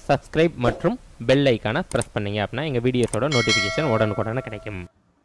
subscribe மற்றும் bell ஐக்கானை press பண்ணீங்க அப்படின்னா எங்கள் வீடியோஸோட நோட்டிஃபிகேஷன் உடனுக்குடனே கிடைக்கும்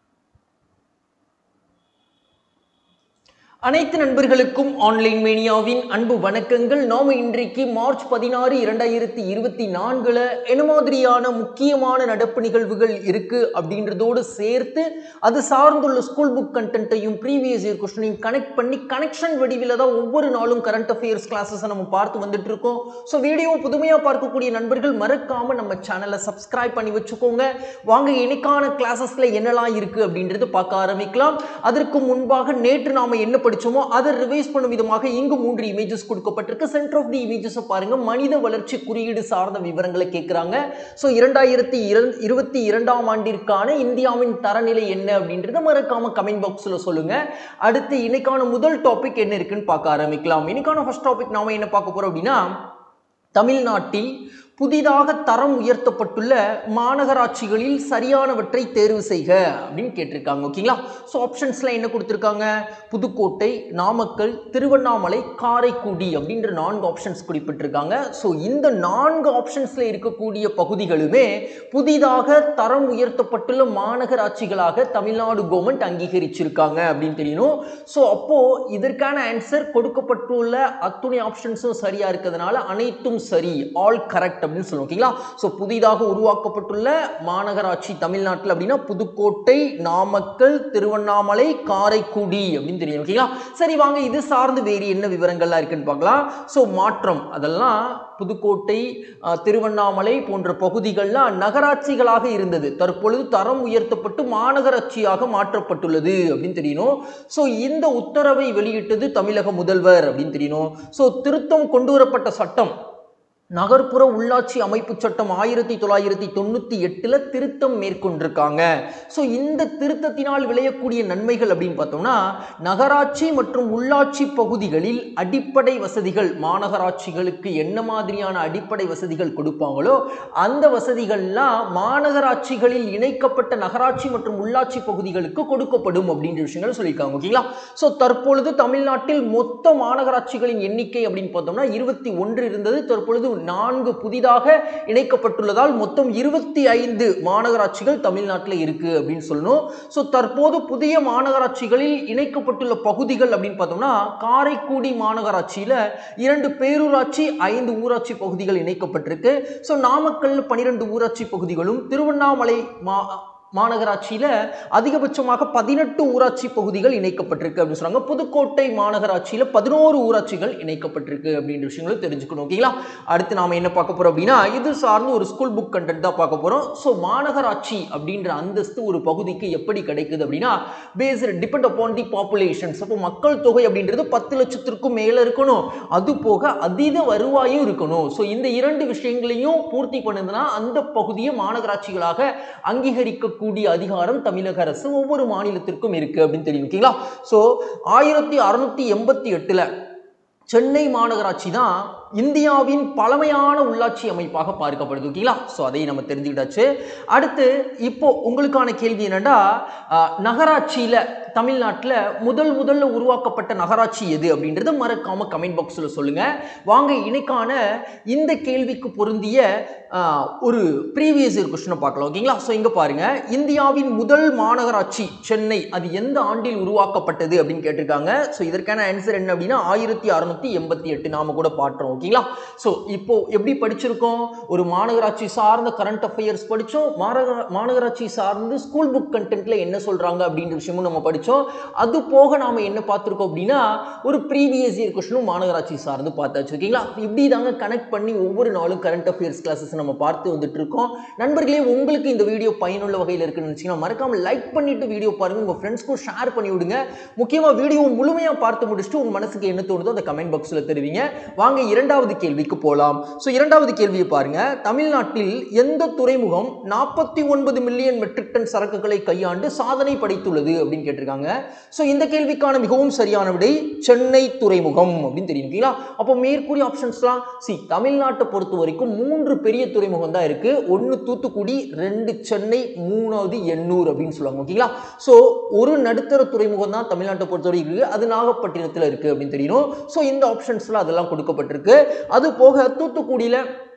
அனைத்து நண்பர்களுக்கும் ஆன்லைன் மேனியாவின் அன்பு வணக்கங்கள் நாம இன்றைக்கு மார்ச் பதினாறு இரண்டாயிரத்தி இருபத்தி நான்குல என்ன மாதிரியான முக்கியமான நடப்பு நிகழ்வுகள் இருக்கு அப்படின்றதோடு சேர்த்து அது சார்ந்துள்ள ஸ்கூல் புக் கண்டென்ட்டையும் ப்ரீவியஸ் இயர் கொஸ்டினையும் கனெக்ட் பண்ணி கனெக்ஷன் வடிவில் தான் ஒவ்வொரு நாளும் கரண்ட் அஃபேர்ஸ் கிளாஸஸ் நம்ம பார்த்து வந்துட்டு இருக்கோம் ஸோ வீடியோ புதுமையாக பார்க்கக்கூடிய நண்பர்கள் மறக்காம நம்ம சேனலை சப்ஸ்கிரைப் பண்ணி வச்சுக்கோங்க வாங்க இன்னைக்கான கிளாஸஸ்ல என்னெல்லாம் இருக்கு அப்படின்றது பார்க்க ஆரம்பிக்கலாம் அதற்கு முன்பாக நேற்று நாம என்ன படிச்சோமோ அதை ரிவைஸ் பண்ணும் விதமாக இங்கு மூன்று இமேஜஸ் கொடுக்கப்பட்டிருக்கு சென்டர் ஆஃப் தி இமேஜஸ் பாருங்க மனித வளர்ச்சி குறியீடு சார்ந்த விவரங்களை கேட்குறாங்க ஸோ இரண்டாயிரத்தி இருபத்தி இரண்டாம் ஆண்டிற்கான இந்தியாவின் தரநிலை என்ன அப்படின்றத மறக்காம கமெண்ட் பாக்ஸ்ல சொல்லுங்க அடுத்து இன்னைக்கான முதல் டாபிக் என்ன இருக்குன்னு பார்க்க ஆரம்பிக்கலாம் இன்னைக்கான ஃபர்ஸ்ட் டாபிக் நாம என்ன பார்க்க போறோம் அப்படின்னா தமிழ்நாட்டில் புதிதாக தரம் உயர்த்தப்பட்டுள்ள மாநகராட்சிகளில் சரியானவற்றை தேர்வு செய்க அப்படின்னு கேட்டிருக்காங்க ஓகேங்களா ஸோ ஆப்ஷன்ஸ்லாம் என்ன கொடுத்துருக்காங்க புதுக்கோட்டை நாமக்கல் திருவண்ணாமலை காரைக்குடி அப்படின்ற நான்கு ஆப்ஷன்ஸ் குறிப்பிட்டிருக்காங்க ஸோ இந்த நான்கு ஆப்ஷன்ஸில் இருக்கக்கூடிய பகுதிகளுமே புதிதாக தரம் உயர்த்தப்பட்டுள்ள மாநகராட்சிகளாக தமிழ்நாடு கவர்மெண்ட் அங்கீகரிச்சிருக்காங்க அப்படின்னு தெரியணும் ஸோ அப்போ இதற்கான ஆன்சர் கொடுக்கப்பட்டுள்ள அத்துணை ஆப்ஷன்ஸும் சரியா இருக்கிறதுனால அனைத்தும் சரி ஆல் கரெக்ட் அப்படின்னு சொல்லுவோம் ஓகேங்களா ஸோ புதிதாக உருவாக்கப்பட்டுள்ள மாநகராட்சி தமிழ்நாட்டில் அப்படின்னா புதுக்கோட்டை நாமக்கல் திருவண்ணாமலை காரைக்குடி அப்படின்னு தெரியும் ஓகேங்களா சரி வாங்க இது சார்ந்து வேறு என்ன விவரங்கள்லாம் இருக்குன்னு பார்க்கலாம் ஸோ மாற்றம் அதெல்லாம் புதுக்கோட்டை அஹ், திருவண்ணாமலை போன்ற பகுதிகள்லாம் நகராட்சிகளாக இருந்தது தற்பொழுது தரம் உயர்த்தப்பட்டு மாநகராட்சியாக மாற்றப்பட்டுள்ளது அப்படின்னு தெரியணும் ஸோ இந்த உத்தரவை வெளியிட்டது தமிழக முதல்வர் அப்படின்னு தெரியணும் ஸோ திருத்தம் கொண்டு வரப்பட்ட சட்டம் நகர்ப்புற உள்ளாட்சி அமைப்பு சட்டம் ஆயிரத்தி தொள்ளாயிரத்தி தொண்ணூற்றி எட்டில் திருத்தம் மேற்கொண்டிருக்காங்க ஸோ இந்த திருத்தத்தினால் விளையக்கூடிய நன்மைகள் அப்படின்னு பார்த்தோம்னா நகராட்சி மற்றும் உள்ளாட்சி பகுதிகளில் அடிப்படை வசதிகள் மாநகராட்சிகளுக்கு என்ன மாதிரியான அடிப்படை வசதிகள் கொடுப்பாங்களோ அந்த வசதிகள்லாம் மாநகராட்சிகளில் இணைக்கப்பட்ட நகராட்சி மற்றும் உள்ளாட்சி பகுதிகளுக்கு கொடுக்கப்படும் அப்படின்ற விஷயங்கள் சொல்லியிருக்காங்க ஓகேங்களா ஸோ தற்பொழுது தமிழ்நாட்டில் மொத்த மாநகராட்சிகளின் எண்ணிக்கை அப்படின்னு பார்த்தோம்னா இருபத்தி ஒன்று இருந்தது தற்பொழுது நான்கு புதிதாக இணைக்கப்பட்டுள்ளதால் மொத்தம் இருபத்தி ஐந்து மாநகராட்சிகள் தமிழ்நாட்டில் இருக்கு அப்படின்னு சொல்லணும் ஸோ தற்போது புதிய மாநகராட்சிகளில் இணைக்கப்பட்டுள்ள பகுதிகள் அப்படின்னு பார்த்தோம்னா காரைக்குடி மாநகராட்சியில் இரண்டு பேரூராட்சி ஐந்து ஊராட்சி பகுதிகள் இணைக்கப்பட்டிருக்கு ஸோ நாமக்கல் பனிரெண்டு ஊராட்சி பகுதிகளும் திருவண்ணாமலை மா மாநகராட்சியில் அதிகபட்சமாக பதினெட்டு ஊராட்சி பகுதிகள் இணைக்கப்பட்டிருக்கு அப்படின்னு சொன்னாங்க புதுக்கோட்டை மாநகராட்சியில் பதினோரு ஊராட்சிகள் இணைக்கப்பட்டிருக்கு அப்படின்ற விஷயங்களும் தெரிஞ்சுக்கணும் ஓகேங்களா அடுத்து நாம என்ன பார்க்க போறோம் அப்படின்னா இது சார்ந்து ஒரு ஸ்கூல் புக் கண்டென்ட் தான் பார்க்க போறோம் ஸோ மாநகராட்சி அப்படின்ற அந்தஸ்து ஒரு பகுதிக்கு எப்படி கிடைக்குது அப்படின்னா based depend upon the populations அப்போ மக்கள் தொகை அப்படின்றது பத்து லட்சத்திற்கும் மேலே இருக்கணும் அது போக அதீத வருவாயும் இருக்கணும் ஸோ இந்த இரண்டு விஷயங்களையும் பூர்த்தி பண்ணுதுன்னா அந்த பகுதியை மாநகராட்சிகளாக அங்கீகரிக்கக்கூடிய அதிகாரம் தமிழக அரசு ஒவ்வொரு மாநிலத்திற்கும் இருக்கு அப்படின்னு தெரியும் ஓகேங்களா ஸோ ஆயிரத்தி அறுநூத்தி எண்பத்தி எட்டுல சென்னை மாநகராட்சி தான் இந்தியாவின் பழமையான உள்ளாட்சி அமைப்பாக பார்க்கப்படுது ஓகேங்களா ஸோ அதை நம்ம தெரிஞ்சுக்கிட்டாச்சு அடுத்து இப்போ உங்களுக்கான கேள்வி என்னன்னா அஹ், நகராட்சியில தமிழ்நாட்டில் முதல் முதல்ல உருவாக்கப்பட்ட நகராட்சி எது அப்படின்றத மறக்காம கமெண்ட் பாக்ஸில் சொல்லுங்க வாங்க இன்னைக்கான இந்த கேள்விக்கு பொருந்திய அஹ், ஒரு ப்ரீவியஸ் இயர் கொஸ்டினை பார்க்கலாம் ஓகேங்களா ஸோ இங்க பாருங்க இந்தியாவின் முதல் மாநகராட்சி சென்னை அது எந்த ஆண்டில் உருவாக்கப்பட்டது அப்படின்னு கேட்டிருக்காங்க ஸோ இதற்கான ஆன்சர் என்ன அப்படின்னா ஆயிரத்தி அறுநூத்தி எண்பத்தி எட்டு நாம கூட பாட்டுறோம் ஓகேங்களா ஸோ இப்போ எப்படி படிச்சிருக்கோம் ஒரு மாநகராட்சி சார்ந்த கரண்ட் அஃபேர்ஸ் படித்தோம் மாநகர மாநகராட்சி சார்ந்து ஸ்கூல் புக் கண்டென்ட்ல என்ன சொல்றாங்க அப்படின்ற விஷயமும் நம்ம படித்தோம் அது போக நாம என்ன பார்த்துருக்கோம் அப்படின்னா ஒரு ப்ரீவியஸ் இயர் கொஸ்டினும் மாநகராட்சி சார்ந்து பார்த்தாச்சு ஓகேங்களா இப்படி தாங்க கனெக்ட் பண்ணி ஒவ்வொரு நாளும் கரண்ட் அஃபேர்ஸ் கிளாஸஸ் நம்ம பார்த்து வந்துட்டு இருக்கோம் நண்பர்களே உங்களுக்கு இந்த வீடியோ பயனுள்ள வகையில் இருக்குன்னு நினச்சிங்கன்னா மறக்காம லைக் பண்ணிட்டு வீடியோ பாருங்க உங்க ஃப்ரெண்ட்ஸ்க்கும் ஷேர் பண்ணி விடுங்க முக்கியமாக வீடியோ முழுமையாக பார்த்து முடிச்சுட்டு உங்க மனசுக்கு என்ன தோணுதோ அந்த கமெண்ட் பாக்ஸில் தெரிவிங்க வாங்க இரண்டாவது கேள்விக்கு போகலாம் ஸோ இரண்டாவது கேள்வியை பாருங்க தமிழ்நாட்டில் எந்த துறைமுகம் நாற்பத்தி ஒன்பது மில்லியன் மெட்ரிக் டன் சரக்குகளை கையாண்டு சாதனை படைத்துள்ளது அப்படின்னு கேட்டிருக்காங்க ஸோ இந்த கேள்விக்கான மிகவும் சரியான விடை சென்னை துறைமுகம் அப்படின்னு தெரியும் ஓகேங்களா அப்போ மேற்கூறிய ஆப்ஷன்ஸ்லாம் சி தமிழ்நாட்டை பொறுத்த வரைக்கும் மூன்று பெரிய துறைமுகம் தான் இருக்கு ஒன்று தூத்துக்குடி ரெண்டு சென்னை மூணாவது எண்ணூர் அப்படின்னு சொல்லுவாங்க ஓகேங்களா ஸோ ஒரு நடுத்தர துறைமுகம் தான் தமிழ்நாட்டை பொறுத்த வரைக்கும் இருக்கு அது நாகப்பட்டினத்தில் இருக்கு அப்படின்னு தெரியணும் ஸோ இந்த ஆப்ஷன்ஸ்லாம் அதெல்லாம் கொடுக்கப்பட்டிருக்கு அது போக தூத்துக்குடியில்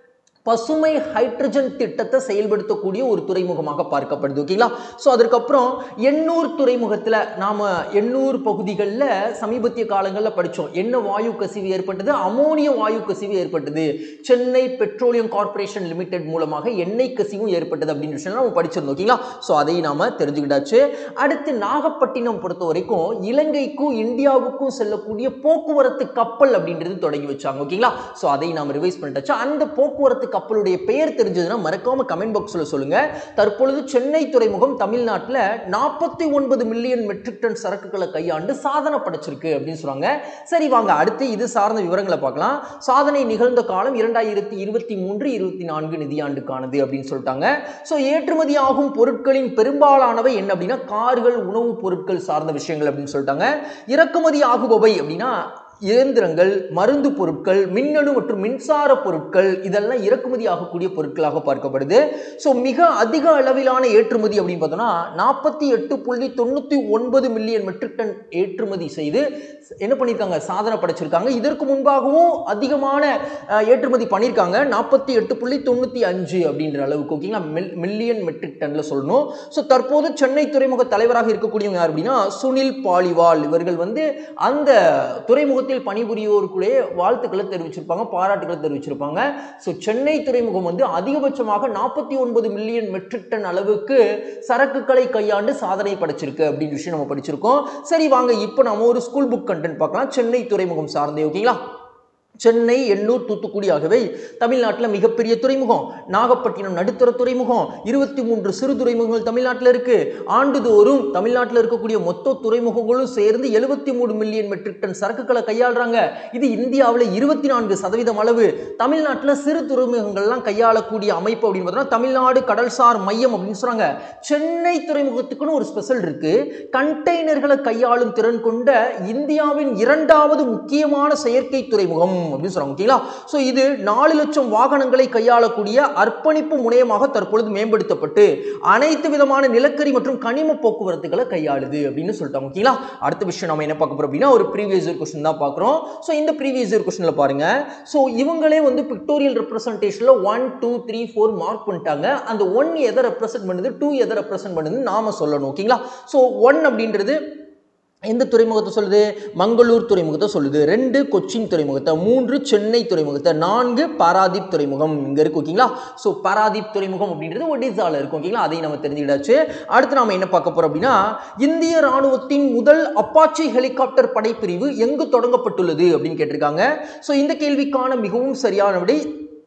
பசுமை ஹைட்ரஜன் திட்டத்தை செயல்படுத்தக்கூடிய ஒரு துறைமுகமாக பார்க்கப்படுது ஓகேங்களா ஸோ அதற்கப்புறம் எண்ணூர் துறைமுகத்தில் நாம் எண்ணூர் பகுதிகளில் சமீபத்திய காலங்களில் படித்தோம் என்ன வாயு கசிவு ஏற்பட்டது அமோனிய வாயு கசிவு ஏற்பட்டது சென்னை பெட்ரோலியம் கார்ப்பரேஷன் லிமிடெட் மூலமாக எண்ணெய் கசிவும் ஏற்பட்டது அப்படின்னு விஷயம் நம்ம படிச்சிருந்தோம் ஓகேங்களா ஸோ அதை நாம தெரிஞ்சுக்கிட்டாச்சு அடுத்து நாகப்பட்டினம் பொறுத்த வரைக்கும் இலங்கைக்கும் இந்தியாவுக்கும் செல்லக்கூடிய போக்குவரத்து கப்பல் அப்படின்றது தொடங்கி வச்சாங்க ஓகேங்களா ஸோ அதை நாம் ரிவைஸ் பண்ணிட்டாச்சு அந்த போக்குவரத்து கப்பலுடைய பெயர் தெரிஞ்சதுன்னா மறக்காம கமெண்ட் பாக்ஸில் சொல்லுங்க தற்பொழுது சென்னை துறைமுகம் தமிழ்நாட்டில் நாற்பத்தி ஒன்பது மில்லியன் மெட்ரிக் டன் சரக்குகளை கையாண்டு சாதனை படைச்சிருக்கு அப்படின்னு சொல்றாங்க சரி வாங்க அடுத்து இது சார்ந்த விவரங்களை பார்க்கலாம் சாதனை நிகழ்ந்த காலம் இரண்டாயிரத்தி இருபத்தி மூன்று இருபத்தி நான்கு நிதியாண்டுக்கானது அப்படின்னு சொல்லிட்டாங்க ஸோ ஏற்றுமதி ஆகும் பொருட்களின் பெரும்பாலானவை என்ன அப்படின்னா கார்கள் உணவுப் பொருட்கள் சார்ந்த விஷயங்கள் அப்படின்னு சொல்லிட்டாங்க இறக்குமதி ஆகுபவை அப்படின்னா இயந்திரங்கள் மருந்து பொருட்கள் மின்னணு மற்றும் மின்சார பொருட்கள் இதெல்லாம் இறக்குமதி ஆகக்கூடிய பொருட்களாக பார்க்கப்படுது ஸோ மிக அதிக அளவிலான ஏற்றுமதி அப்படின்னு பார்த்தோம்னா நாற்பத்தி எட்டு புள்ளி தொண்ணூற்றி ஒன்பது மில்லியன் மெட்ரிக் டன் ஏற்றுமதி செய்து என்ன பண்ணியிருக்காங்க சாதனை படைச்சிருக்காங்க இதற்கு முன்பாகவும் அதிகமான அஹ், ஏற்றுமதி பண்ணியிருக்காங்க நாற்பத்தி எட்டு புள்ளி தொண்ணூற்றி அஞ்சு அப்படின்ற அளவுக்கு ஓகேங்களா மில் மில்லியன் மெட்ரிக் டன்ல சொல்லணும் ஸோ தற்போது சென்னை துறைமுக தலைவராக இருக்கக்கூடியவங்க யார் அப்படின்னா சுனில் பாலிவால் இவர்கள் வந்து அந்த துறைமுகத்தில் பணிபுரியோருக்குள்ளே வாழ்த்துக்களை தெரிவிச்சிருப்பாங்க பாராட்டுக்களை தெரிவிச்சிருப்பாங்க ஸோ சென்னை துறைமுகம் வந்து அதிகபட்சமாக நாற்பத்தி ஒன்பது மில்லியன் மெட்ரிக் டன் அளவுக்கு சரக்குகளை கையாண்டு சாதனை படைச்சிருக்கு அப்படின்னு விஷயம் நம்ம படிச்சிருக்கோம் சரி வாங்க இப்போ நம்ம ஒரு ஸ்கூல் புக் கண்டென்ட் பார்க்கலாம் சென்னை துறைமுகம் சார்ந்தே ஓகேங்களா சென்னை எண்ணூர் தூத்துக்குடி ஆகியவை தமிழ்நாட்டில் மிகப்பெரிய துறைமுகம் நாகப்பட்டினம் நடுத்தர துறைமுகம் இருபத்தி மூன்று சிறு துறைமுகங்கள் தமிழ்நாட்டில் இருக்கு ஆண்டுதோறும் தமிழ்நாட்டில் இருக்கக்கூடிய மொத்த துறைமுகங்களும் சேர்ந்து எழுபத்தி மூணு மில்லியன் மெட்ரிக் டன் சரக்குகளை கையாளுறாங்க இது இந்தியாவில் இருபத்தி நான்கு சதவீதம் அளவு தமிழ்நாட்டில் சிறு துறைமுகங்கள்லாம் கையாளக்கூடிய அமைப்பு அப்படின்னு பார்த்தோம்னா தமிழ்நாடு கடல்சார் மையம் அப்படின்னு சொல்றாங்க சென்னை துறைமுகத்துக்குன்னு ஒரு ஸ்பெஷல் இருக்கு கண்டெய்னர்களை கையாளும் திறன் கொண்ட இந்தியாவின் இரண்டாவது முக்கியமான செயற்கை துறைமுகம் அப்படின்னு சொல்றாங்க ஓகேங்களா ஸோ இது நாலு லட்சம் வாகனங்களை கையாளக்கூடிய அர்ப்பணிப்பு முனையமாக தற்பொழுது மேம்படுத்தப்பட்டு அனைத்து விதமான நிலக்கரி மற்றும் கனிம போக்குவரத்துகளை கையாளுது அப்படின்னு சொல்லிட்டாங்க ஓகேங்களா அடுத்த விஷயம் நம்ம என்ன பார்க்க போறோம் அப்படின்னா ஒரு ப்ரீவியஸ் இயர் கொஸ்டின் தான் பார்க்குறோம் ஸோ இந்த ப்ரீவியஸ் இயர் கொஸ்டின்ல பாருங்க ஸோ இவங்களே வந்து பிக்டோரியல் ரெப்ரசன்டேஷன்ல one two three four mark பண்ணிட்டாங்க அந்த ஒன் எதை ரெப்ரசென்ட் பண்ணுது டூ எதை ரெப்ரசென்ட் பண்ணுதுன்னு நாம சொல்லணும் ஓகேங்களா ஸோ ஒன் அப்படின்றது எந்த துறைமுகத்தை சொல்லுது மங்களூர் துறைமுகத்தை சொல்லுது ரெண்டு கொச்சின் துறைமுகத்தை மூன்று சென்னை துறைமுகத்தை நான்கு பாராதீப் துறைமுகம் இங்கே இருக்கு ஓகேங்களா ஸோ பாராதீப் துறைமுகம் அப்படின்றது ஒடிசால இருக்கும் ஓகேங்களா அதையும் நம்ம தெரிஞ்சுக்கிட்டாச்சு அடுத்து நாம என்ன பார்க்க போறோம் அப்படின்னா இந்திய ராணுவத்தின் முதல் அப்பாச்சி ஹெலிகாப்டர் படைப்பிரிவு எங்கு தொடங்கப்பட்டுள்ளது அப்படின்னு கேட்டிருக்காங்க ஸோ இந்த கேள்விக்கான மிகவும் சரியான விடை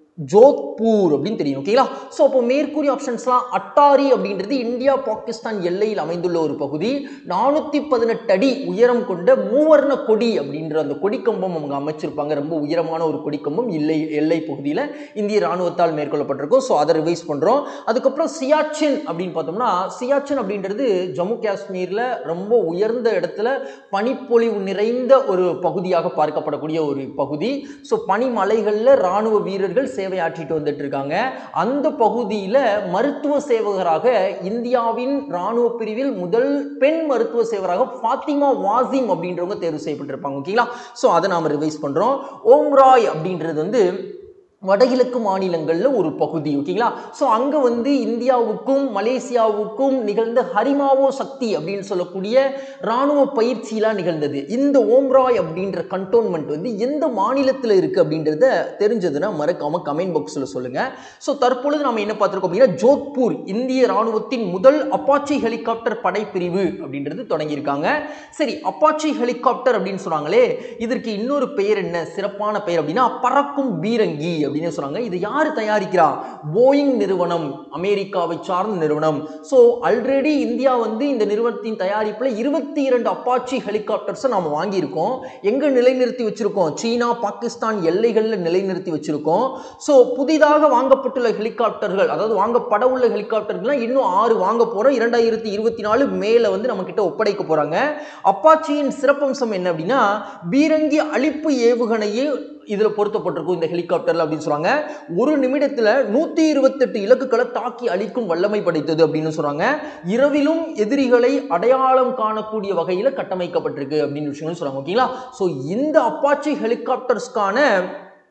ஜோத்பூர் அப்படின்னு தெரியும் ஓகேங்களா ஸோ அப்போ மேற்கூறிய ஆப்ஷன்ஸ்லாம் அட்டாரி அப்படின்றது இந்தியா பாகிஸ்தான் எல்லையில் அமைந்துள்ள ஒரு பகுதி நானூற்றி பதினெட்டு அடி உயரம் கொண்ட மூவர்ண கொடி அப்படின்ற அந்த கொடிக்கம்பம் அவங்க அமைச்சிருப்பாங்க ரொம்ப உயரமான ஒரு கொடிக்கம்பம் எல்லை எல்லை பகுதியில் இந்திய ராணுவத்தால் மேற்கொள்ளப்பட்டிருக்கும் ஸோ அதை ரிவைஸ் பண்ணுறோம் அதுக்கப்புறம் சியாச்சின் அப்படின்னு பார்த்தோம்னா சியாச்சின் அப்படின்றது ஜம்மு காஷ்மீரில் ரொம்ப உயர்ந்த இடத்துல பனிப்பொழிவு நிறைந்த ஒரு பகுதியாக பார்க்கப்படக்கூடிய ஒரு பகுதி ஸோ பனிமலைகளில் ராணுவ வீரர்கள் சேவையாற்றிட்டு வந்துட்டு இருக்காங்க அந்த பகுதியில் மருத்துவ சேவகராக இந்தியாவின் ராணுவ பிரிவில் முதல் பெண் மருத்துவ சேவராக ஃபாத்திமா வாசிம் அப்படின்றவங்க தேர்வு செய்யப்பட்டிருப்பாங்க ஓகேங்களா ஸோ அதை நாம் ரிவைஸ் பண்ணுறோம் ஓம்ராய் அப்படின்றது வந்து வடகிழக்கு மாநிலங்களில் ஒரு பகுதி ஓகேங்களா ஸோ அங்கே வந்து இந்தியாவுக்கும் மலேசியாவுக்கும் நிகழ்ந்த ஹரிமாவோ சக்தி அப்படின்னு சொல்லக்கூடிய இராணுவ பயிற்சியெலாம் நிகழ்ந்தது இந்த ஓம்ராய் அப்படின்ற கண்டோன்மெண்ட் வந்து எந்த மாநிலத்தில் இருக்குது அப்படின்றத தெரிஞ்சதுன்னா மறக்காம கமெண்ட் பாக்ஸில் சொல்லுங்கள் ஸோ தற்பொழுது நம்ம என்ன பார்த்துருக்கோம் அப்படின்னா ஜோத்பூர் இந்திய ராணுவத்தின் முதல் அப்பாச்சி ஹெலிகாப்டர் படைப்பிரிவு அப்படின்றது தொடங்கியிருக்காங்க சரி அப்பாச்சி ஹெலிகாப்டர் அப்படின்னு சொன்னாங்களே இதற்கு இன்னொரு பெயர் என்ன சிறப்பான பெயர் அப்படின்னா பறக்கும் பீரங்கி அப்படின்னு சொன்னாங்க இது யார் தயாரிக்கிறா போயிங் நிறுவனம் அமெரிக்காவை சார்ந்த நிறுவனம் ஸோ ஆல்ரெடி இந்தியா வந்து இந்த நிறுவனத்தின் தயாரிப்பில் இருபத்தி இரண்டு அப்பாச்சி ஹெலிகாப்டர்ஸை நாம் வாங்கியிருக்கோம் எங்கே நிலைநிறுத்தி வச்சிருக்கோம் சீனா பாகிஸ்தான் எல்லைகளில் நிலைநிறுத்தி வச்சிருக்கோம் ஸோ புதிதாக வாங்கப்பட்டுள்ள ஹெலிகாப்டர்கள் அதாவது வாங்கப்பட உள்ள ஹெலிகாப்டர்கள்லாம் இன்னும் ஆறு வாங்க போகிறோம் இரண்டாயிரத்தி இருபத்தி நாலு மேலே வந்து நம்ம கிட்ட ஒப்படைக்க போகிறாங்க அப்பாச்சியின் சிறப்பம்சம் என்ன அப்படின்னா பீரங்கி அழிப்பு ஏவுகணையே இதில் பொருத்தப்பட்டிருக்கும் இந்த ஹெலிகாப்டர்ல அப்படின்னு சொல்றாங்க ஒரு நிமிடத்தில் நூற்றி இருபத்தெட்டு இலக்குகளை தாக்கி அழிக்கும் வல்லமை படைத்தது அப்படின்னு சொல்றாங்க இரவிலும் எதிரிகளை அடையாளம் காணக்கூடிய வகையில் கட்டமைக்கப்பட்டிருக்கு அப்படின்னு விஷயங்கள் சொல்றாங்க ஓகேங்களா ஸோ இந்த அப்பாச்சி ஹெலிகாப்டர்ஸ்க்கான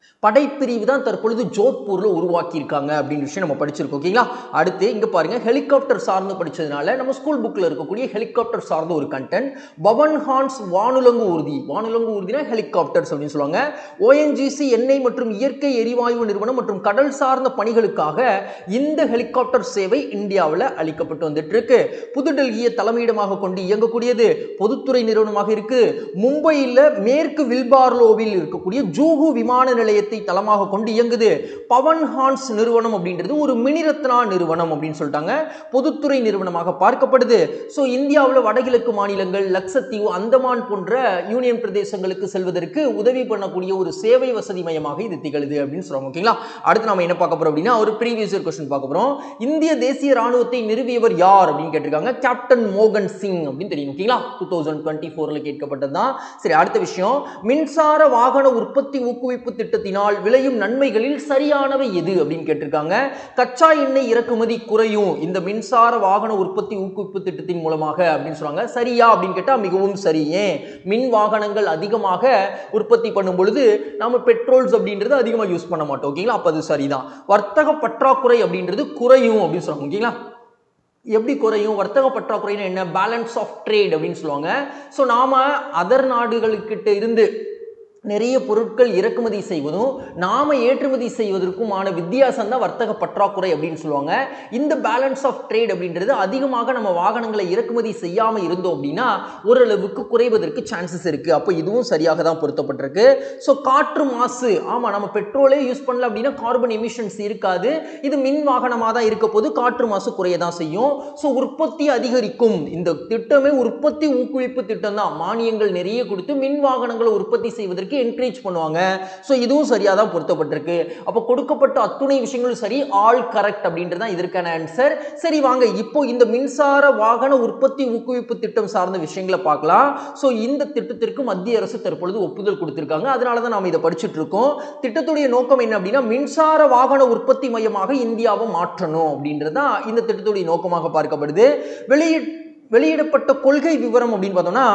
படைப்பிரிவு தான் தற்பொழுது ஜோத்பூர்ல உருவாக்கியிருக்காங்க அப்படின்ற விஷயம் நம்ம படிச்சிருக்கோம் ஓகேங்களா அடுத்து இங்க பாருங்க ஹெலிகாப்டர் சார்ந்து படிச்சதுனால நம்ம ஸ்கூல் புக்ல இருக்கக்கூடிய ஹெலிகாப்டர் சார்ந்த ஒரு கண்டென்ட் பவன் ஹான்ஸ் வானுலங்கு ஊர்தி வானுலங்கு ஊர்தினா ஹெலிகாப்டர்ஸ் அப்படின்னு சொல்லுவாங்க ஓஎன்ஜிசி எண்ணெய் மற்றும் இயற்கை எரிவாயு நிறுவனம் மற்றும் கடல் சார்ந்த பணிகளுக்காக இந்த ஹெலிகாப்டர் சேவை இந்தியாவில் அளிக்கப்பட்டு வந்துட்டு இருக்கு புதுடெல்லியை தலைமையிடமாக கொண்டு இயங்கக்கூடியது பொதுத்துறை நிறுவனமாக இருக்கு மும்பையில் மேற்கு வில்பார்லோவில் இருக்கக்கூடிய ஜூஹு விமான நிலையத்தை தளமாக கொண்டு இயங்குது பவன் ஹான்ஸ் நிறுவனம் அப்படின்றது ஒரு மினிரத்னா நிறுவனம் அப்படின்னு சொல்லிட்டாங்க பொதுத்துறை நிறுவனமாக பார்க்கப்படுது ஸோ இந்தியாவில் வடகிழக்கு மாநிலங்கள் லக்ஷத்தீவு அந்தமான் போன்ற யூனியன் பிரதேசங்களுக்கு செல்வதற்கு உதவி பண்ணக்கூடிய ஒரு சேவை வசதி மையமாக இது திகழுது அப்படின்னு சொல்றாங்க ஓகேங்களா அடுத்து நம்ம என்ன பார்க்க போறோம் அப்படின்னா ஒரு ப்ரீவியஸ் கொஸ்டின் பார்க்க போறோம் இந்திய தேசிய ராணுவத்தை நிறுவியவர் யார் அப்படின்னு கேட்டிருக்காங்க கேப்டன் மோகன் சிங் அப்படின்னு தெரியும் ஓகேங்களா டூ தௌசண்ட் டுவெண்ட்டி ஃபோரில் கேட்கப்பட்டது தான் சரி அடுத்த விஷயம் மின்சார வாகன உற்பத்தி ஊக்குவிப்பு திட்டத்தினால் விளையும் நன்மைகளில் சரியானவை எது அப்படின்னு கேட்டிருக்காங்க கச்சா எண்ணெய் இறக்குமதி குறையும் இந்த மின்சார வாகன உற்பத்தி ஊக்குவிப்பு திட்டத்தின் மூலமாக அப்படின்னு சொல்றாங்க சரியா அப்படின்னு கேட்டால் மிகவும் சரி ஏன் மின் வாகனங்கள் அதிகமாக உற்பத்தி பண்ணும் பொழுது நாம பெட்ரோல்ஸ் அப்படின்றது அதிகமாக யூஸ் பண்ண மாட்டோம் ஓகேங்களா அப்போ அது சரிதான் வர்த்தக பற்றாக்குறை அப்படின்றது குறையும் அப்படின்னு சொல்றாங்க ஓகேங்களா எப்படி குறையும் வர்த்தக பற்றாக்குறைனா என்ன பேலன்ஸ் ஆஃப் ட்ரேட் அப்படின்னு சொல்லுவாங்க ஸோ நாம அதர் நாடுகளுக்கிட்ட இருந்து நிறைய பொருட்கள் இறக்குமதி செய்வதும் நாம ஏற்றுமதி செய்வதற்குமான வித்தியாசம் தான் வர்த்தக பற்றாக்குறை அப்படின்னு சொல்லுவாங்க இந்த பேலன்ஸ் ஆஃப் ட்ரேட் அப்படின்றது அதிகமாக நம்ம வாகனங்களை இறக்குமதி செய்யாம இருந்தோம் அப்படின்னா ஓரளவுக்கு குறைவதற்கு சான்சஸ் இருக்கு அப்போ இதுவும் சரியாக தான் பொருத்தப்பட்டிருக்கு ஸோ காற்று மாசு ஆமா நம்ம பெட்ரோலே யூஸ் பண்ணல அப்படின்னா கார்பன் எமிஷன்ஸ் இருக்காது இது மின் வாகனமாக தான் இருக்க போது காற்று மாசு குறைய தான் செய்யும் ஸோ உற்பத்தி அதிகரிக்கும் இந்த திட்டமே உற்பத்தி ஊக்குவிப்பு திட்டம் தான் மானியங்கள் நிறைய கொடுத்து மின் வாகனங்களை உற்பத்தி செய்வதற்கு என்கரேஜ் பண்ணுவாங்க ஸோ இதுவும் சரியாக தான் பொருத்தப்பட்டிருக்கு அப்போ கொடுக்கப்பட்ட அத்துணை விஷயங்களும் சரி ஆல் கரெக்ட் அப்படின்றது தான் இதற்கான ஆன்சர் சரி வாங்க இப்போ இந்த மின்சார வாகன உற்பத்தி ஊக்குவிப்பு திட்டம் சார்ந்த விஷயங்களை பார்க்கலாம் ஸோ இந்த திட்டத்திற்கு மத்திய அரசு தற்பொழுது ஒப்புதல் கொடுத்திருக்காங்க அதனால தான் நாம் இதை படிச்சுட்டு இருக்கோம் திட்டத்துடைய நோக்கம் என்ன அப்படின்னா மின்சார வாகன உற்பத்தி மையமாக இந்தியாவை மாற்றணும் அப்படின்றது தான் இந்த திட்டத்துடைய நோக்கமாக பார்க்கப்படுது வெளியிட வெளியிடப்பட்ட கொள்கை விவரம் அப்படின்னு பார்த்தோம்னா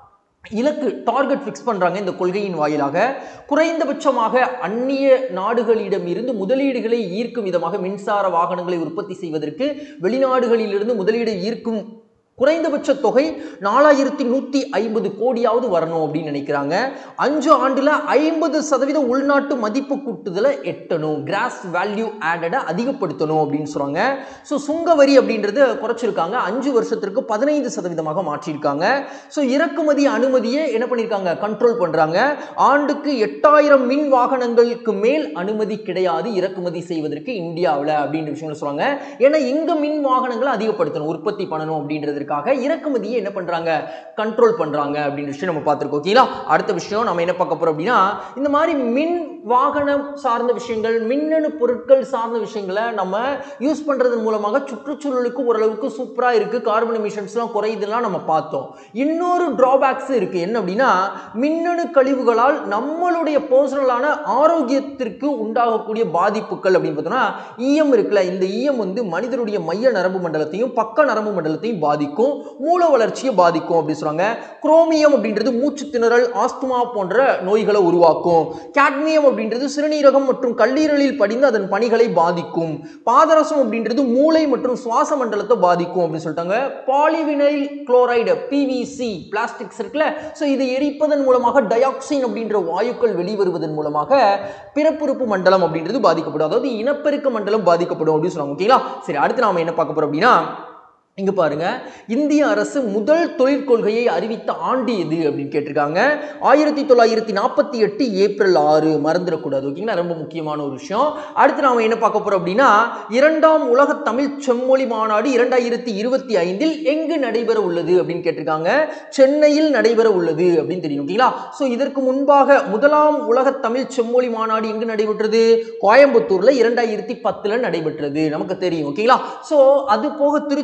இலக்கு டார்கெட் ஃபிக்ஸ் பண்ணுறாங்க இந்த கொள்கையின் வாயிலாக குறைந்தபட்சமாக அந்நிய நாடுகளிடம் இருந்து முதலீடுகளை ஈர்க்கும் விதமாக மின்சார வாகனங்களை உற்பத்தி செய்வதற்கு வெளிநாடுகளிலிருந்து முதலீடு ஈர்க்கும் குறைந்தபட்ச தொகை நாலாயிரத்தி நூற்றி ஐம்பது கோடியாவது வரணும் அப்படின்னு நினைக்கிறாங்க அஞ்சு ஆண்டில் ஐம்பது சதவீத உள்நாட்டு மதிப்பு கூட்டுதலை எட்டணும் கிராஸ் வேல்யூ ஆடடை அதிகப்படுத்தணும் அப்படின்னு சொல்கிறாங்க ஸோ சுங்க வரி அப்படின்றது குறைச்சிருக்காங்க அஞ்சு வருஷத்திற்கு பதினைந்து சதவீதமாக மாற்றியிருக்காங்க ஸோ இறக்குமதி அனுமதியை என்ன பண்ணியிருக்காங்க கண்ட்ரோல் பண்ணுறாங்க ஆண்டுக்கு எட்டாயிரம் மின் வாகனங்களுக்கு மேல் அனுமதி கிடையாது இறக்குமதி செய்வதற்கு இந்தியாவில் அப்படின்ற விஷயங்கள் சொல்கிறாங்க ஏன்னா இங்கே மின் வாகனங்களை அதிகப்படுத்தணும் உற்பத்தி பண்ணணும் அப்படின்றதுக்காக இறக்குமதியை என்ன பண்ணுறாங்க கண்ட்ரோல் பண்ணுறாங்க அப்படின்ற விஷயம் நம்ம பார்த்துருக்கோம் ஓகேங்களா அடுத்த விஷயம் நம்ம என்ன பார்க்க போகிறோம் அப்படின்னா இந்த மாதிரி மின் வாகனம் சார்ந்த விஷயங்கள் மின்னணு பொருட்கள் சார்ந்த விஷயங்களை நம்ம யூஸ் பண்ணுறதன் மூலமாக சுற்றுச்சூழலுக்கு ஓரளவுக்கு சூப்பராக இருக்குது கார்பன் எமிஷன்ஸ்லாம் குறையுதுலாம் நம்ம பார்த்தோம் இன்னொரு ட்ராபேக்ஸ் இருக்குது என்ன அப்படின்னா மின்னணு கழிவுகளால் நம்மளுடைய பர்சனலான ஆரோக்கியத்திற்கு உண்டாகக்கூடிய பாதிப்புகள் அப்படின்னு பார்த்தோம்னா ஈயம் இருக்குல்ல இந்த ஈயம் வந்து மனிதனுடைய மைய நரம்பு மண்டலத்தையும் பக்க நரம்பு மண்டலத்தையும் பாதிக்கும் மூல வளர்ச்சியை பாதிக்கும் அப்படின்னு சொல்றாங்க குரோமியம் அப்படின்றது மூச்சு திணறல் ஆஸ்துமா போன்ற நோய்களை உருவாக்கும் கேட்மியம் அப்படின்றது சிறுநீரகம் மற்றும் கல்லீரலில் படிந்து அதன் பணிகளை பாதிக்கும் பாதரசம் அப்படின்றது மூளை மற்றும் சுவாச மண்டலத்தை பாதிக்கும் அப்படின்னு சொல்லிட்டாங்க பாலிவினைல் குளோரைடு பிவிசி பிளாஸ்டிக்ஸ் இருக்குல்ல ஸோ இதை எரிப்பதன் மூலமாக டயாக்சின் அப்படின்ற வாயுக்கள் வெளிவருவதன் மூலமாக பிறப்புறுப்பு மண்டலம் அப்படின்றது பாதிக்கப்படும் அதாவது இனப்பெருக்க மண்டலம் பாதிக்கப்படும் அப்படின்னு சொன்னாங்க ஓகேங்களா சரி அடுத்து நாம என்ன பார்க்க போறோம் அப்படின்னா இங்க பாருங்க இந்திய அரசு முதல் தொழிற்கொள்கையை அறிவித்த ஆண்டு எது அப்படின்னு கேட்டிருக்காங்க ஆயிரத்தி தொள்ளாயிரத்தி நாற்பத்தி எட்டு ஏப்ரல் ஆறு மறந்துடக்கூடாது ஓகேங்களா ரொம்ப முக்கியமான ஒரு விஷயம் அடுத்து நாம என்ன பார்க்க போறோம் அப்படின்னா இரண்டாம் உலக தமிழ் செம்மொழி மாநாடு இரண்டாயிரத்தி இருபத்தி ஐந்தில் எங்கு நடைபெற உள்ளது அப்படின்னு கேட்டிருக்காங்க சென்னையில் நடைபெற உள்ளது அப்படின்னு தெரியும் ஓகேங்களா ஸோ இதற்கு முன்பாக முதலாம் உலக தமிழ் செம்மொழி மாநாடு எங்கு நடைபெற்றது கோயம்புத்தூர்ல இரண்டாயிரத்தி பத்துல நடைபெற்றது நமக்கு தெரியும் ஓகேங்களா ஸோ அது போக திருச்சி மதுரையில்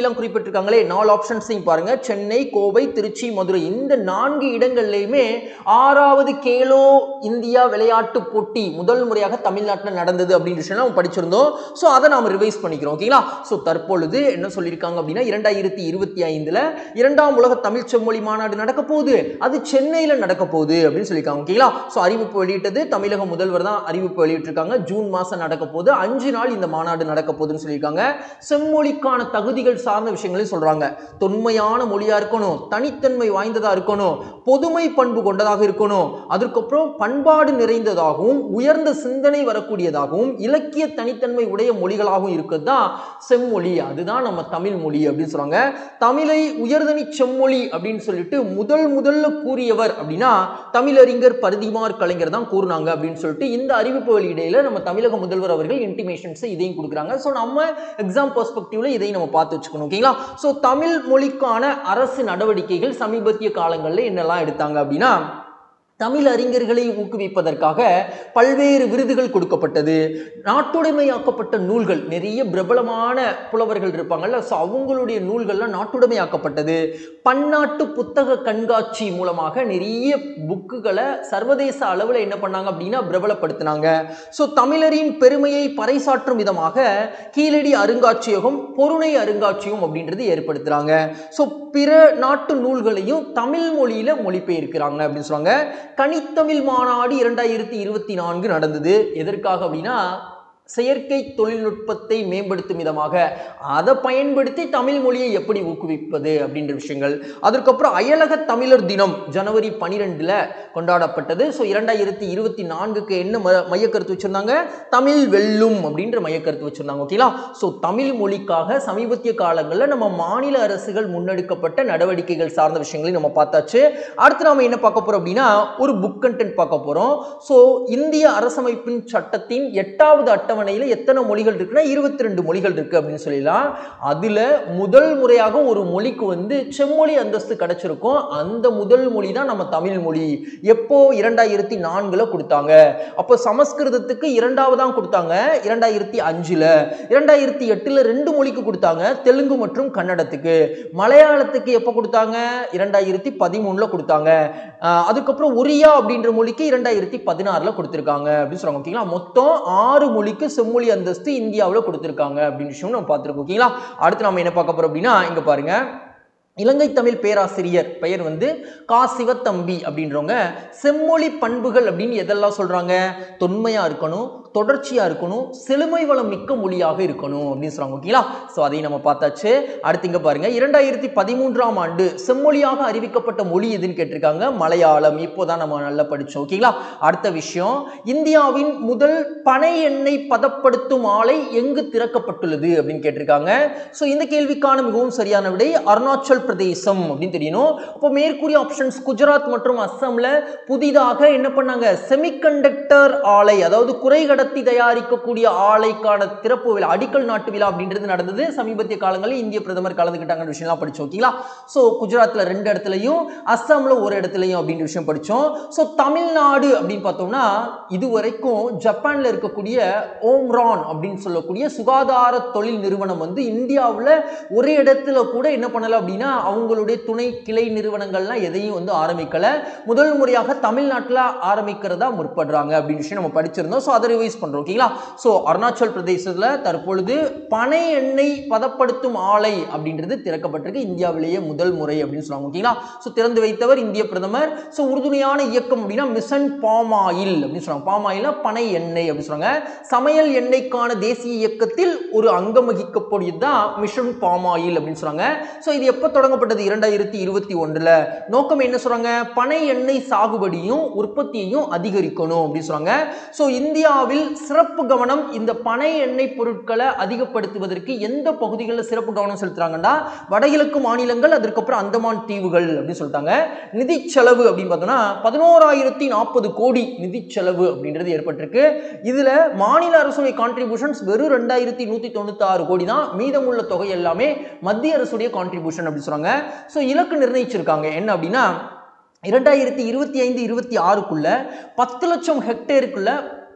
இடங்களையெல்லாம் குறிப்பிட்டிருக்காங்களே நாலு ஆப்ஷன்ஸையும் பாருங்க சென்னை கோவை திருச்சி மதுரை இந்த நான்கு இடங்கள்லையுமே ஆறாவது கேலோ இந்தியா விளையாட்டு போட்டி முதல் முறையாக தமிழ்நாட்டில் நடந்தது அப்படின்னு விஷயம் நம்ம படிச்சிருந்தோம் ஸோ அதை நாம் ரிவைஸ் பண்ணிக்கிறோம் ஓகேங்களா ஸோ தற்பொழுது என்ன சொல்லியிருக்காங்க அப்படின்னா இரண்டாயிரத்தி இருபத்தி ஐந்தில் இரண்டாம் உலக தமிழ் செம்மொழி மாநாடு நடக்க போகுது அது சென்னையில் நடக்க போகுது அப்படின்னு சொல்லியிருக்காங்க ஓகேங்களா ஸோ அறிவிப்பு வெளியிட்டது தமிழக முதல்வர் தான் அறிவிப்பு வெளியிட்டிருக்காங்க ஜூன் மாதம் நடக்க போகுது அஞ்சு நாள் இந்த மாநாடு நடக்க போகுதுன்னு சொல்லியிருக்காங்க செம்மொழிக்கான தகுதிகள் சார்ந்த விஷயங்களையும் சொல்றாங்க தொன்மையான மொழியா இருக்கணும் தனித்தன்மை வாய்ந்ததா இருக்கணும் பொதுமை பண்பு கொண்டதாக இருக்கணும் அதுக்கப்புறம் பண்பாடு நிறைந்ததாகவும் உயர்ந்த சிந்தனை வரக்கூடியதாகவும் இலக்கிய தனித்தன்மை உடைய மொழிகளாகவும் இருக்கிறது தான் செம்மொழி அதுதான் நம்ம தமிழ் மொழி அப்படின்னு சொல்றாங்க தமிழை உயர்தனி செம்மொழி அப்படின்னு சொல்லிட்டு முதல் முதல்ல கூறியவர் அப்படின்னா தமிழறிஞர் பரிதிமார் கலைஞர் தான் கூறினாங்க அப்படின்னு சொல்லிட்டு இந்த அறிவிப்பு வெளியிடையில நம்ம தமிழக முதல்வர் அவர்கள் இன்டிமேஷன்ஸ் இதையும் கொடுக்குறாங்க ஸோ நம்ம எக்ஸாம் பெர்ஸ்பெக்டிவ்ல இதையும் நம்ம பார்த்து வச்சுக்கணும் ஓகேங்களா ஸோ தமிழ் மொழிக்கான அரசு நடவடிக்கைகள் சமீபத்திய காலங்களில் என்னெல்லாம் எடுத்தாங்க அப்படின்னா தமிழ் அறிஞர்களை ஊக்குவிப்பதற்காக பல்வேறு விருதுகள் கொடுக்கப்பட்டது நாட்டுடைமையாக்கப்பட்ட நூல்கள் நிறைய பிரபலமான புலவர்கள் இருப்பாங்கல்ல ஸோ அவங்களுடைய நூல்கள்லாம் நாட்டுடைமையாக்கப்பட்டது பன்னாட்டு புத்தக கண்காட்சி மூலமாக நிறைய புக்குகளை சர்வதேச அளவில் என்ன பண்ணாங்க அப்படின்னா பிரபலப்படுத்தினாங்க ஸோ தமிழரின் பெருமையை பறைசாற்றும் விதமாக கீழடி அருங்காட்சியகம் பொருணை அருங்காட்சியகம் அப்படின்றது ஏற்படுத்துறாங்க ஸோ பிற நாட்டு நூல்களையும் தமிழ் மொழியில மொழிபெயர்க்கிறாங்க அப்படின்னு சொல்லுவாங்க கனித்தமிழ் மாநாடு இரண்டாயிரத்தி இருபத்தி நான்கு நடந்தது எதற்காக அப்படின்னா செயற்கை தொழில்நுட்பத்தை மேம்படுத்தும் விதமாக அதை பயன்படுத்தி தமிழ் மொழியை எப்படி ஊக்குவிப்பது அப்படின்ற விஷயங்கள் அதற்கப்புறம் அயலக தமிழர் தினம் ஜனவரி பனிரெண்டில் கொண்டாடப்பட்டது ஸோ இரண்டாயிரத்தி இருபத்தி நான்குக்கு என்ன ம மையக்கருத்து வச்சுருந்தாங்க தமிழ் வெல்லும் அப்படின்ற மையக்கருத்து வச்சுருந்தாங்க ஓகேங்களா ஸோ தமிழ் மொழிக்காக சமீபத்திய காலங்களில் நம்ம மாநில அரசுகள் முன்னெடுக்கப்பட்ட நடவடிக்கைகள் சார்ந்த விஷயங்களையும் நம்ம பார்த்தாச்சு அடுத்து நாம என்ன பார்க்க போறோம் அப்படின்னா ஒரு புக் கண்டென்ட் பார்க்க போறோம் ஸோ இந்திய அரசமைப்பின் சட்டத்தின் எட்டாவது அட்டவணையில் எத்தனை மொழிகள் இருக்குன்னா இருபத்தி ரெண்டு மொழிகள் இருக்கு அப்படின்னு சொல்லலாம் அதுல முதல் முறையாக ஒரு மொழிக்கு வந்து செம்மொழி அந்தஸ்து கிடைச்சிருக்கும் அந்த முதல் மொழி தான் நம்ம தமிழ் மொழி எப்போ இரண்டாயிரத்தி நான்குல கொடுத்தாங்க அப்போ சமஸ்கிருதத்துக்கு இரண்டாவதான் கொடுத்தாங்க இரண்டாயிரத்தி அஞ்சுல இரண்டாயிரத்தி எட்டுல ரெண்டு மொழிக்கு கொடுத்தாங்க தெலுங்கு மற்றும் கன்னடத்துக்கு மலையாளத்துக்கு எப்போ கொடுத்தாங்க இரண்டாயிரத்தி பதிமூணுல கொடுத்தாங்க ஆஹ் அதுக்கப்புறம் ஒரியா அப்படின்ற மொழிக்கு இரண்டாயிரத்தி பதினாறுல கொடுத்துருக்காங்க அப்படின்னு சொல்றாங்க ஓகேங்களா மொத்தம் ஆறு மொழிக்கு செம்மொழி அந்தஸ்து இந்தியாவில் கொடுத்துருக்காங்க அப்படின்னு விஷயம் நம்ம பார்த்துருக்கோம் ஓகேங்களா அடுத்து நம்ம என்ன பார்க்க போறோம் அப்படின்னா இங்க பாருங்க இலங்கை தமிழ் பேராசிரியர் பெயர் வந்து கா சிவத்தம்பி அப்படின்றவங்க செம்மொழி பண்புகள் அப்படின்னு எதெல்லாம் சொல்றாங்க தொன்மையா இருக்கணும் தொடர்ச்சியா இருக்கணும் செழுமை வளம் மிக்க மொழியாக இருக்கணும் அப்படின்னு சொல்றாங்க ஓகேங்களா ஸோ அதையும் நம்ம பார்த்தாச்சு அடுத்து இங்க பாருங்க இரண்டாயிரத்தி பதிமூன்றாம் ஆண்டு செம்மொழியாக அறிவிக்கப்பட்ட மொழி எதுன்னு கேட்டிருக்காங்க மலையாளம் இப்போதான் நம்ம நல்லா படிச்சோம் ஓகேங்களா அடுத்த விஷயம் இந்தியாவின் முதல் பனை எண்ணெய் பதப்படுத்தும் ஆலை எங்கு திறக்கப்பட்டுள்ளது அப்படின்னு கேட்டிருக்காங்க ஸோ இந்த கேள்விக்கான மிகவும் சரியான விடை அருணாச்சல் பிரதேசம் அப்படின்னு தெரியணும் அப்போ மேற்கூறிய ஆப்ஷன்ஸ் குஜராத் மற்றும் அஸ்ஸாம்ல புதிதாக என்ன பண்ணாங்க செமிகண்டக்டர் ஆலை அதாவது குறைகடத்தி தயாரிக்கக்கூடிய ஆலைக்கான திறப்பு விழா அடிக்கல் நாட்டு விழா அப்படின்றது நடந்தது சமீபத்திய காலங்களில் இந்திய பிரதமர் கலந்துக்கிட்டாங்க விஷயம்லாம் படிச்சோம் ஓகேங்களா ஸோ குஜராத்ல ரெண்டு இடத்துலையும் அஸ்ஸாம்ல ஒரு இடத்துலையும் அப்படின்ற விஷயம் படிச்சோம் ஸோ தமிழ்நாடு அப்படின்னு பார்த்தோம்னா இதுவரைக்கும் ஜப்பான்ல இருக்கக்கூடிய ஓம்ரான் அப்படின்னு சொல்லக்கூடிய சுகாதார தொழில் நிறுவனம் வந்து இந்தியாவில் ஒரு இடத்துல கூட என்ன பண்ணல அப்படின்னா அவங்களுடைய துணை கிளை நிறுவனங்கள்லாம் எதையும் வந்து ஆரம்பிக்கல முதல் முறையாக தமிழ்நாட்டில் ஆரம்பிக்கிறதா முற்படுறாங்க அப்படின்னு விஷயம் நம்ம படிச்சிருந்தோம் ஸோ அதை ரிவைஸ் பண்றோம் ஓகேங்களா ஸோ அருணாச்சல் பிரதேசத்தில் தற்பொழுது பனை எண்ணெய் பதப்படுத்தும் ஆலை அப்படின்றது திறக்கப்பட்டிருக்கு இந்தியாவிலேயே முதல் முறை அப்படின்னு சொல்லுவாங்க ஓகேங்களா ஸோ திறந்து வைத்தவர் இந்திய பிரதமர் ஸோ உறுதுணையான இயக்கம் அப்படின்னா மிஷன் பாம் ஆயில் அப்படின்னு சொல்றாங்க பாம் ஆயில்னா பனை எண்ணெய் அப்படின்னு சொல்றாங்க சமையல் எண்ணெய்க்கான தேசிய இயக்கத்தில் ஒரு அங்கம் வகிக்கக்கூடியது தான் மிஷன் பாம் ஆயில் அப்படின்னு சொல்றாங்க ஸோ இது எப்போ தொடங்கப்பட்டது இரண்டாயிரத்தி இருபத்தி ஒன்றில் நோக்கம் என்ன சொல்றாங்க பனை எண்ணெய் சாகுபடியும் உற்பத்தியையும் அதிகரிக்கணும் அப்படின்னு சொல்றாங்க ஸோ இந்தியாவில் சிறப்பு கவனம் இந்த பனை எண்ணெய் பொருட்களை அதிகப்படுத்துவதற்கு எந்த பகுதிகளில் சிறப்பு கவனம் செலுத்துறாங்கன்னா வடகிழக்கு மாநிலங்கள் அதற்கப்புறம் அந்தமான் தீவுகள் அப்படின்னு சொல்லிட்டாங்க நிதி செலவு அப்படின்னு பார்த்தோம்னா பதினோராயிரத்தி நாற்பது கோடி நிதி செலவு அப்படின்றது ஏற்பட்டிருக்கு இதுல மாநில அரசுடைய கான்ட்ரிபியூஷன்ஸ் வெறும் ரெண்டாயிரத்தி நூத்தி தொண்ணூத்தி ஆறு கோடி தான் மீதமுள்ள தொகை எல்லாமே மத்திய அரசுடைய கான்ட்ரிபியூஷன் அப்படின்னு சொல்றாங்க ஸோ இலக்கு நிர்ணயிச்சிருக்காங்க என்ன அப்படின்னா இரண்டாயிரத்தி இருபத்தி ஐந்து இருபத்தி ஆறுக்குள்ள பத்து லட்சம் ஹெக்டேருக்குள்ள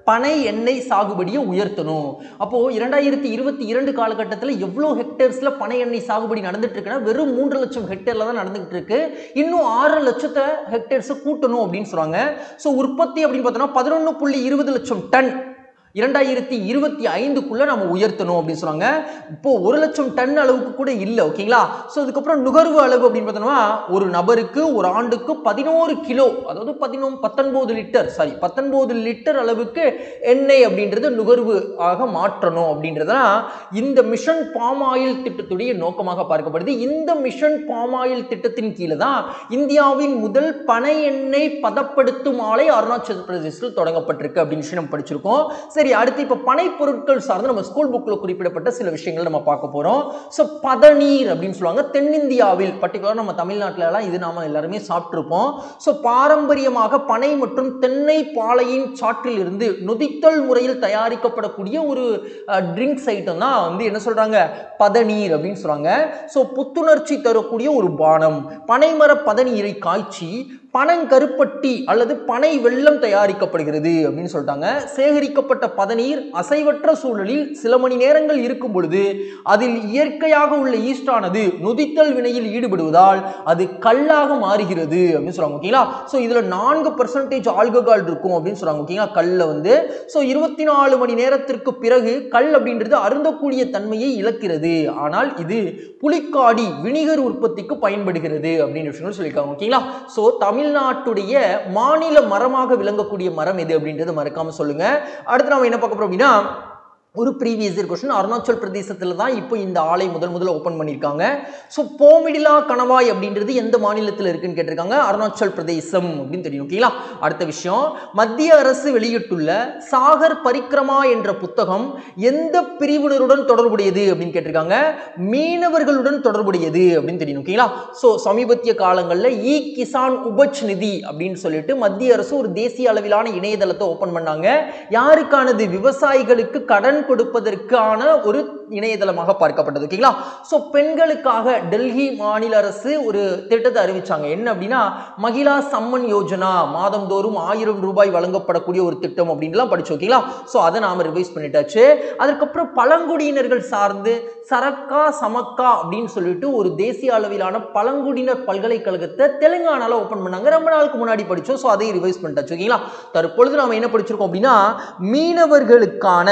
பனை எண்ணெய் சாகுபடியை உயர்த்தணும் அப்போ இரண்டாயிரத்தி இருபத்தி இரண்டு காலகட்டத்தில் எவ்வளோ ஹெக்டேர்ஸ்ல பனை எண்ணெய் சாகுபடி நடந்துட்டு இருக்குன்னா வெறும் மூன்று லட்சம் ஹெக்டேர்ல தான் நடந்துகிட்டு இருக்கு இன்னும் ஆறு லட்சத்தை ஹெக்டேர்ஸை கூட்டணும் அப்படின்னு சொல்றாங்க ஸோ உற்பத்தி அப்படின்னு பார்த்தோம்னா பதினொன்று புள்ளி இருபது லட்சம் டன் இரண்டாயிரத்தி இருபத்தி ஐந்துக்குள்ள நம்ம உயர்த்தணும் அப்படின்னு சொன்னாங்க இப்போ ஒரு லட்சம் டன் அளவுக்கு கூட இல்லை ஓகேங்களா ஸோ அதுக்கப்புறம் நுகர்வு அளவு அப்படின்னு பார்த்தோம்னா ஒரு நபருக்கு ஒரு ஆண்டுக்கு பதினோரு கிலோ அதாவது பதினொன்று பத்தொன்பது லிட்டர் சாரி பத்தொன்பது லிட்டர் அளவுக்கு எண்ணெய் அப்படின்றது நுகர்வு ஆக மாற்றணும் அப்படின்றதான் இந்த மிஷன் பாம் ஆயில் திட்டத்துடைய நோக்கமாக பார்க்கப்படுது இந்த மிஷன் பாம் ஆயில் திட்டத்தின் கீழே தான் இந்தியாவின் முதல் பனை எண்ணெய் பதப்படுத்தும் ஆலை அருணாச்சல பிரதேசத்தில் தொடங்கப்பட்டிருக்கு அப்படின்னு விஷயம் நம்ம படிச்சிருக்கோம் சரி அடுத்து இப்போ பனை பொருட்கள் சார்ந்து நம்ம ஸ்கூல் புக்கில் குறிப்பிடப்பட்ட சில விஷயங்கள் நம்ம பார்க்க போகிறோம் ஸோ பதநீர் அப்படின்னு சொல்லுவாங்க தென்னிந்தியாவில் பர்டிகுலர் நம்ம தமிழ்நாட்டில எல்லாம் இது நாம எல்லாருமே சாப்பிட்ருப்போம் ஸோ பாரம்பரியமாக பனை மற்றும் தென்னை பாலையின் சாற்றில் இருந்து நொதித்தல் முறையில் தயாரிக்கப்படக்கூடிய ஒரு ட்ரிங்க்ஸ் ஐட்டம் தான் வந்து என்ன சொல்றாங்க பதநீர் அப்படின்னு சொல்றாங்க ஸோ புத்துணர்ச்சி தரக்கூடிய ஒரு பானம் பனைமர பதநீரை காய்ச்சி பனங்கருப்பட்டி அல்லது பனை வெள்ளம் தயாரிக்கப்படுகிறது அப்படின்னு சொல்லிட்டாங்க சேகரிக்கப்பட்ட பதநீர் அசைவற்ற சூழலில் சில மணி நேரங்கள் இருக்கும் பொழுது அதில் இயற்கையாக உள்ள ஈஸ்டானது நொதித்தல் வினையில் ஈடுபடுவதால் அது கல்லாக மாறுகிறது அப்படின்னு சொல்றாங்க ஓகேங்களா ஸோ இதுல நான்கு பர்சன்டேஜ் ஆல்கஹால் இருக்கும் அப்படின்னு சொல்றாங்க ஓகேங்களா கல்ல வந்து ஸோ இருபத்தி நாலு மணி நேரத்திற்கு பிறகு கல் அப்படின்றது அருந்தக்கூடிய தன்மையை இழக்கிறது ஆனால் இது புலிக்காடி வினிகர் உற்பத்திக்கு பயன்படுகிறது அப்படின்னு விஷயங்கள் சொல்லியிருக்காங்க ஓகேங்களா ஸோ தமிழ்நாட்டுடைய மாநில மரமாக விளங்கக்கூடிய மரம் எது அப்படின்றது மறக்காம சொல்லுங்க அடுத்து நாம என்ன பார்க்க போறோம் அப்படின்னா ஒரு ப்ரீவியஸ் இயர் கொஸ்டின் அருணாச்சல் பிரதேசத்தில் தான் இப்போ இந்த ஆலை முதல் முதல்ல ஓப்பன் பண்ணியிருக்காங்க ஸோ போமிடிலா கணவாய் அப்படின்றது எந்த மாநிலத்தில் இருக்குன்னு கேட்டிருக்காங்க அருணாச்சல் பிரதேசம் அப்படின்னு தெரியும் ஓகேங்களா அடுத்த விஷயம் மத்திய அரசு வெளியிட்டுள்ள சாகர் பரிக்ரமா என்ற புத்தகம் எந்த பிரிவினருடன் தொடர்புடையது அப்படின்னு கேட்டிருக்காங்க மீனவர்களுடன் தொடர்புடையது அப்படின்னு தெரியும் ஓகேங்களா ஸோ சமீபத்திய காலங்களில் இ கிசான் உபஜ் நிதி அப்படின்னு சொல்லிட்டு மத்திய அரசு ஒரு தேசிய அளவிலான இணையதளத்தை ஓப்பன் பண்ணாங்க யாருக்கானது விவசாயிகளுக்கு கடன் கொடுப்பதற்கான ஒரு இணையதளமாக பார்க்கப்பட்டது ஓகேங்களா ஸோ பெண்களுக்காக டெல்லி மாநில அரசு ஒரு திட்டத்தை அறிவிச்சாங்க என்ன அப்படின்னா மகிழா சம்மன் யோஜனா மாதந்தோறும் ஆயிரம் ரூபாய் வழங்கப்படக்கூடிய ஒரு திட்டம் அப்படின்லாம் படிச்சோம் ஓகேங்களா ஸோ அதை நாம ரிவைஸ் பண்ணிட்டாச்சு அதுக்கப்புறம் பழங்குடியினர்கள் சார்ந்து சரக்கா சமக்கா அப்படின்னு சொல்லிட்டு ஒரு தேசிய அளவிலான பழங்குடியினர் பல்கலைக்கழகத்தை தெலுங்கானால ஓப்பன் பண்ணாங்க ரொம்ப நாளுக்கு முன்னாடி படிச்சோம் ஸோ அதையும் ரிவைஸ் பண்ணிட்டாச்சு ஓகேங்களா தற்பொழுது நாம என்ன படிச்சிருக்கோம் அப்படின்னா மீனவர்களுக்கான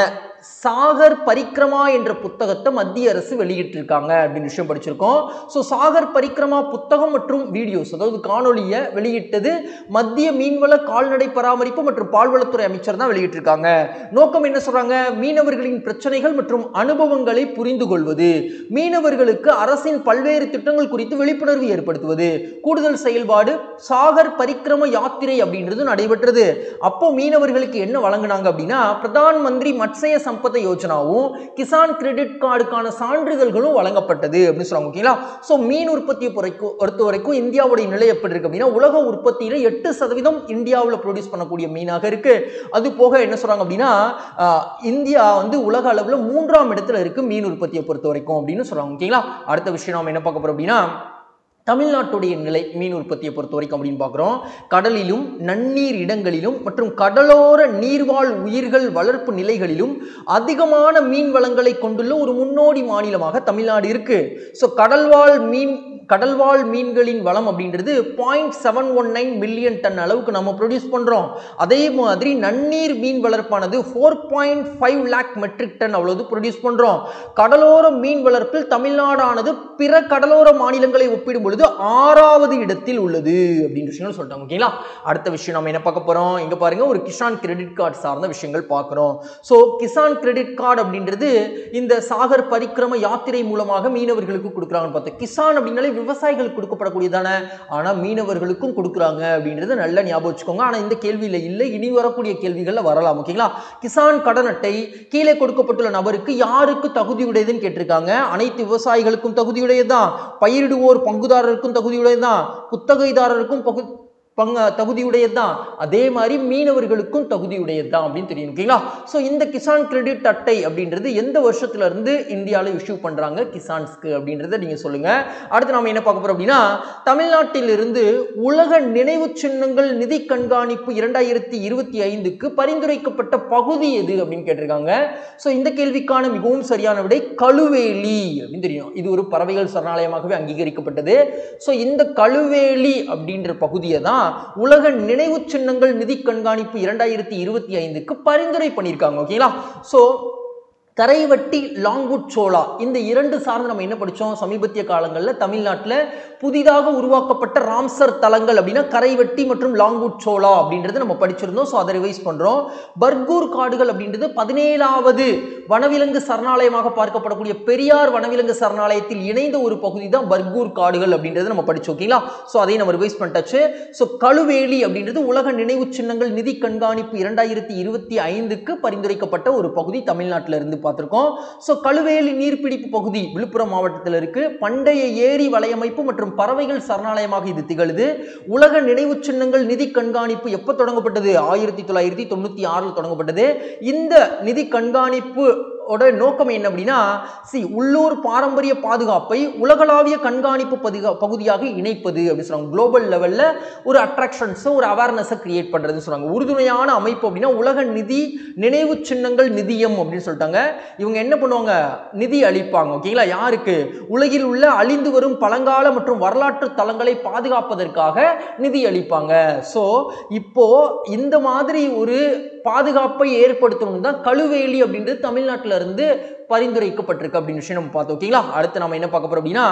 சாகர் பரிக்ரமா என்ற புத்தகத்தை மத்திய அரசு வெளியிட்டிருக்காங்க அப்படின்னு விஷயம் படிச்சிருக்கோம் ஸோ சாகர் பரிக்ரமா புத்தகம் மற்றும் வீடியோஸ் அதாவது காணொலியை வெளியிட்டது மத்திய மீன்வள கால்நடை பராமரிப்பு மற்றும் பால்வளத்துறை அமைச்சர் தான் வெளியிட்டிருக்காங்க நோக்கம் என்ன சொல்றாங்க மீனவர்களின் பிரச்சனைகள் மற்றும் அனுபவங்களை புரிந்து கொள்வது மீனவர்களுக்கு அரசின் பல்வேறு திட்டங்கள் குறித்து விழிப்புணர்வு ஏற்படுத்துவது கூடுதல் செயல்பாடு சாகர் பரிக்ரம யாத்திரை அப்படின்றது நடைபெற்றது அப்போ மீனவர்களுக்கு என்ன வழங்கினாங்க அப்படின்னா பிரதான் மந்திரி மத்ஸ்ய சம்பத யோஜனாவும் கிசான் கிரெடிட் கார்டுக்கான சான்றிதழ்களும் வழங்கப்பட்டது அப்படின்னு சொல்லுவாங்க ஓகேங்களா ஸோ மீன் உற்பத்தியை பொறைக்கும் பொறுத்த வரைக்கும் இந்தியாவுடைய நிலை எப்படி இருக்கு அப்படின்னா உலக உற்பத்தியில எட்டு சதவீதம் இந்தியாவில் ப்ரொடியூஸ் பண்ணக்கூடிய மீனாக இருக்கு அது போக என்ன சொல்றாங்க அப்படின்னா ஆஹ், இந்தியா வந்து உலக அளவில் மூன்றாம் இடத்துல இருக்கு மீன் உற்பத்தியை பொறுத்த வரைக்கும் அப்படின்னு சொல்றாங்க ஓகேங்களா அடுத்த விஷயம் நாம என்ன பார்க்க போறோம் அப்படின்னா தமிழ்நாட்டுடைய நிலை மீன் உற்பத்தியை பொறுத்த வரைக்கும் அப்படின்னு பார்க்குறோம் கடலிலும் நன்னீர் இடங்களிலும் மற்றும் கடலோர நீர்வாழ் உயிர்கள் வளர்ப்பு நிலைகளிலும் அதிகமான மீன் வளங்களை கொண்டுள்ள ஒரு முன்னோடி மாநிலமாக தமிழ்நாடு இருக்கு ஸோ கடல்வாழ் மீன் கடல்வாழ் மீன்களின் வளம் அப்படின்றது point seven one nine million ton அளவுக்கு நம்ம ப்ரொடியூஸ் பண்ணுறோம் அதே மாதிரி நன்னீர் மீன் வளர்ப்பானது four point five lakh metric ton அவ்வளவு ப்ரொடியூஸ் பண்ணுறோம் கடலோர மீன் வளர்ப்பில் தமிழ்நாடானது பிற கடலோர மாநிலங்களை ஒப்பிடும் பொழுது ஆறாவது இடத்தில் உள்ளது அப்படின்ற விஷயங்கள் சொல்லிட்டாங்க ஓகேங்களா அடுத்த விஷயம் நம்ம என்ன பார்க்க போறோம் இங்க பாருங்க ஒரு கிசான் கிரெடிட் கார்டு சார்ந்த விஷயங்கள் பார்க்குறோம் ஸோ கிசான் கிரெடிட் கார்டு அப்படின்றது இந்த சாகர் பரிக்கிரம யாத்திரை மூலமாக மீனவர்களுக்கு கொடுக்குறாங்கன்னு பார்த்தோம் கிசான் அப்படின்னாலே விவசாயிகளுக்கு கொடுக்கப்படக்கூடியதானே ஆனால் மீனவர்களுக்கும் கொடுக்குறாங்க அப்படின்றது நல்லா ஞாபகம் வச்சுக்கோங்க ஆனால் இந்த கேள்வியில் இல்லை இனி வரக்கூடிய கேள்விகளில் வரலாம் ஓகேங்களா கிசான் கடன் அட்டை கீழே கொடுக்கப்பட்டுள்ள நபருக்கு யாருக்கு தகுதியுடையதுன்னு கேட்டிருக்காங்க அனைத்து விவசாயிகளுக்கும் தகுதியுடையதுதான் பயிரிடுவோர் பங்குதாரருக்கும் தகுதியுடையதுதான் குத்தகைதாரருக்கும் பகு பங்க தகுதியுடையது தான் அதே மாதிரி மீனவர்களுக்கும் தகுதியுடையது தான் அப்படின்னு தெரியும் ஓகேங்களா ஸோ இந்த கிசான் கிரெடிட் அட்டை அப்படின்றது எந்த வருஷத்துல இருந்து இந்தியாவில் இஷ்யூ பண்றாங்க கிசான்ஸ்க்கு அப்படின்றத நீங்க சொல்லுங்க அடுத்து நாம என்ன பார்க்க போறோம் அப்படின்னா தமிழ்நாட்டிலிருந்து உலக நினைவு சின்னங்கள் நிதி கண்காணிப்பு இரண்டாயிரத்தி இருபத்தி ஐந்துக்கு பரிந்துரைக்கப்பட்ட பகுதி எது அப்படின்னு கேட்டிருக்காங்க ஸோ இந்த கேள்விக்கான மிகவும் சரியான விடை கழுவேலி அப்படின்னு தெரியும் இது ஒரு பறவைகள் சரணாலயமாகவே அங்கீகரிக்கப்பட்டது ஸோ இந்த கழுவேலி அப்படின்ற பகுதியை தான் உலக நினைவு சின்னங்கள் நிதி கண்காணிப்பு இரண்டாயிரத்தி இருபத்தி ஐந்துக்கு பரிந்துரை பண்ணியிருக்காங்க ஓகேங்களா ஸோ கரைவட்டி லாங்குட் சோளா இந்த இரண்டு சார்ந்து நம்ம என்ன படித்தோம் சமீபத்திய காலங்களில் தமிழ்நாட்டில் புதிதாக உருவாக்கப்பட்ட ராம்சர் தலங்கள் அப்படின்னா கரைவட்டி மற்றும் லாங்குட் சோளா அப்படின்றது நம்ம படிச்சிருந்தோம் ஸோ அதை ரிவைஸ் பண்ணுறோம் பர்கூர் காடுகள் அப்படின்றது பதினேழாவது வனவிலங்கு சரணாலயமாக பார்க்கப்படக்கூடிய பெரியார் வனவிலங்கு சரணாலயத்தில் இணைந்த ஒரு பகுதி தான் பர்கூர் காடுகள் அப்படின்றது நம்ம படிச்சோம் ஓகேங்களா ஸோ அதையும் நம்ம ரிவைஸ் பண்ணிட்டாச்சு ஸோ கழுவேலி அப்படின்றது உலக நினைவு சின்னங்கள் நிதி கண்காணிப்பு இரண்டாயிரத்தி இருபத்தி ஐந்துக்கு பரிந்துரைக்கப்பட்ட ஒரு பகுதி தமிழ்நாட்டில் இருந்து பார்த்துருக்கோம் ஸோ கழுவேலி நீர்பிடிப்பு பகுதி விழுப்புரம் மாவட்டத்தில் இருக்கு பண்டைய ஏரி வலையமைப்பு மற்றும் பறவைகள் சரணாலயமாக இது திகழுது உலக நினைவு சின்னங்கள் நிதி கண்காணிப்பு எப்போ தொடங்கப்பட்டது ஆயிரத்தி தொள்ளாயிரத்தி தொண்ணூற்றி ஆறில் தொடங்கப்பட்டது இந்த நிதி கண்காணிப்பு ஓட நோக்கம் என்ன அப்படின்னா சி உள்ளூர் பாரம்பரிய பாதுகாப்பை உலகளாவிய கண்காணிப்பு பதிகா பகுதியாக இணைப்பது அப்படின்னு சொல்றாங்க குளோபல் லெவலில் ஒரு அட்ராக்ஷன்ஸை ஒரு அவேர்னஸை கிரியேட் பண்ணுறதுன்னு சொல்றாங்க உறுதுணையான அமைப்பு அப்படின்னா உலக நிதி நினைவு சின்னங்கள் நிதியம் அப்படின்னு சொல்லிட்டாங்க இவங்க என்ன பண்ணுவாங்க நிதி அளிப்பாங்க ஓகேங்களா யாருக்கு உலகில் உள்ள அழிந்து வரும் பழங்கால மற்றும் வரலாற்று தலங்களை பாதுகாப்பதற்காக நிதி அளிப்பாங்க ஸோ இப்போ இந்த மாதிரி ஒரு பாதுகாப்பை ஏற்படுத்தணும் தான் கழுவேலி அப்படின்றது தமிழ்நாட்டில் இருந்து பரிந்துரைக்கப்பட்டிருக்கு அப்படின்னு விஷயம் நம்ம பார்த்தோம் ஓகேங்களா அடுத்து நம்ம என்ன பார்க்க போறோம் அப்படின்னா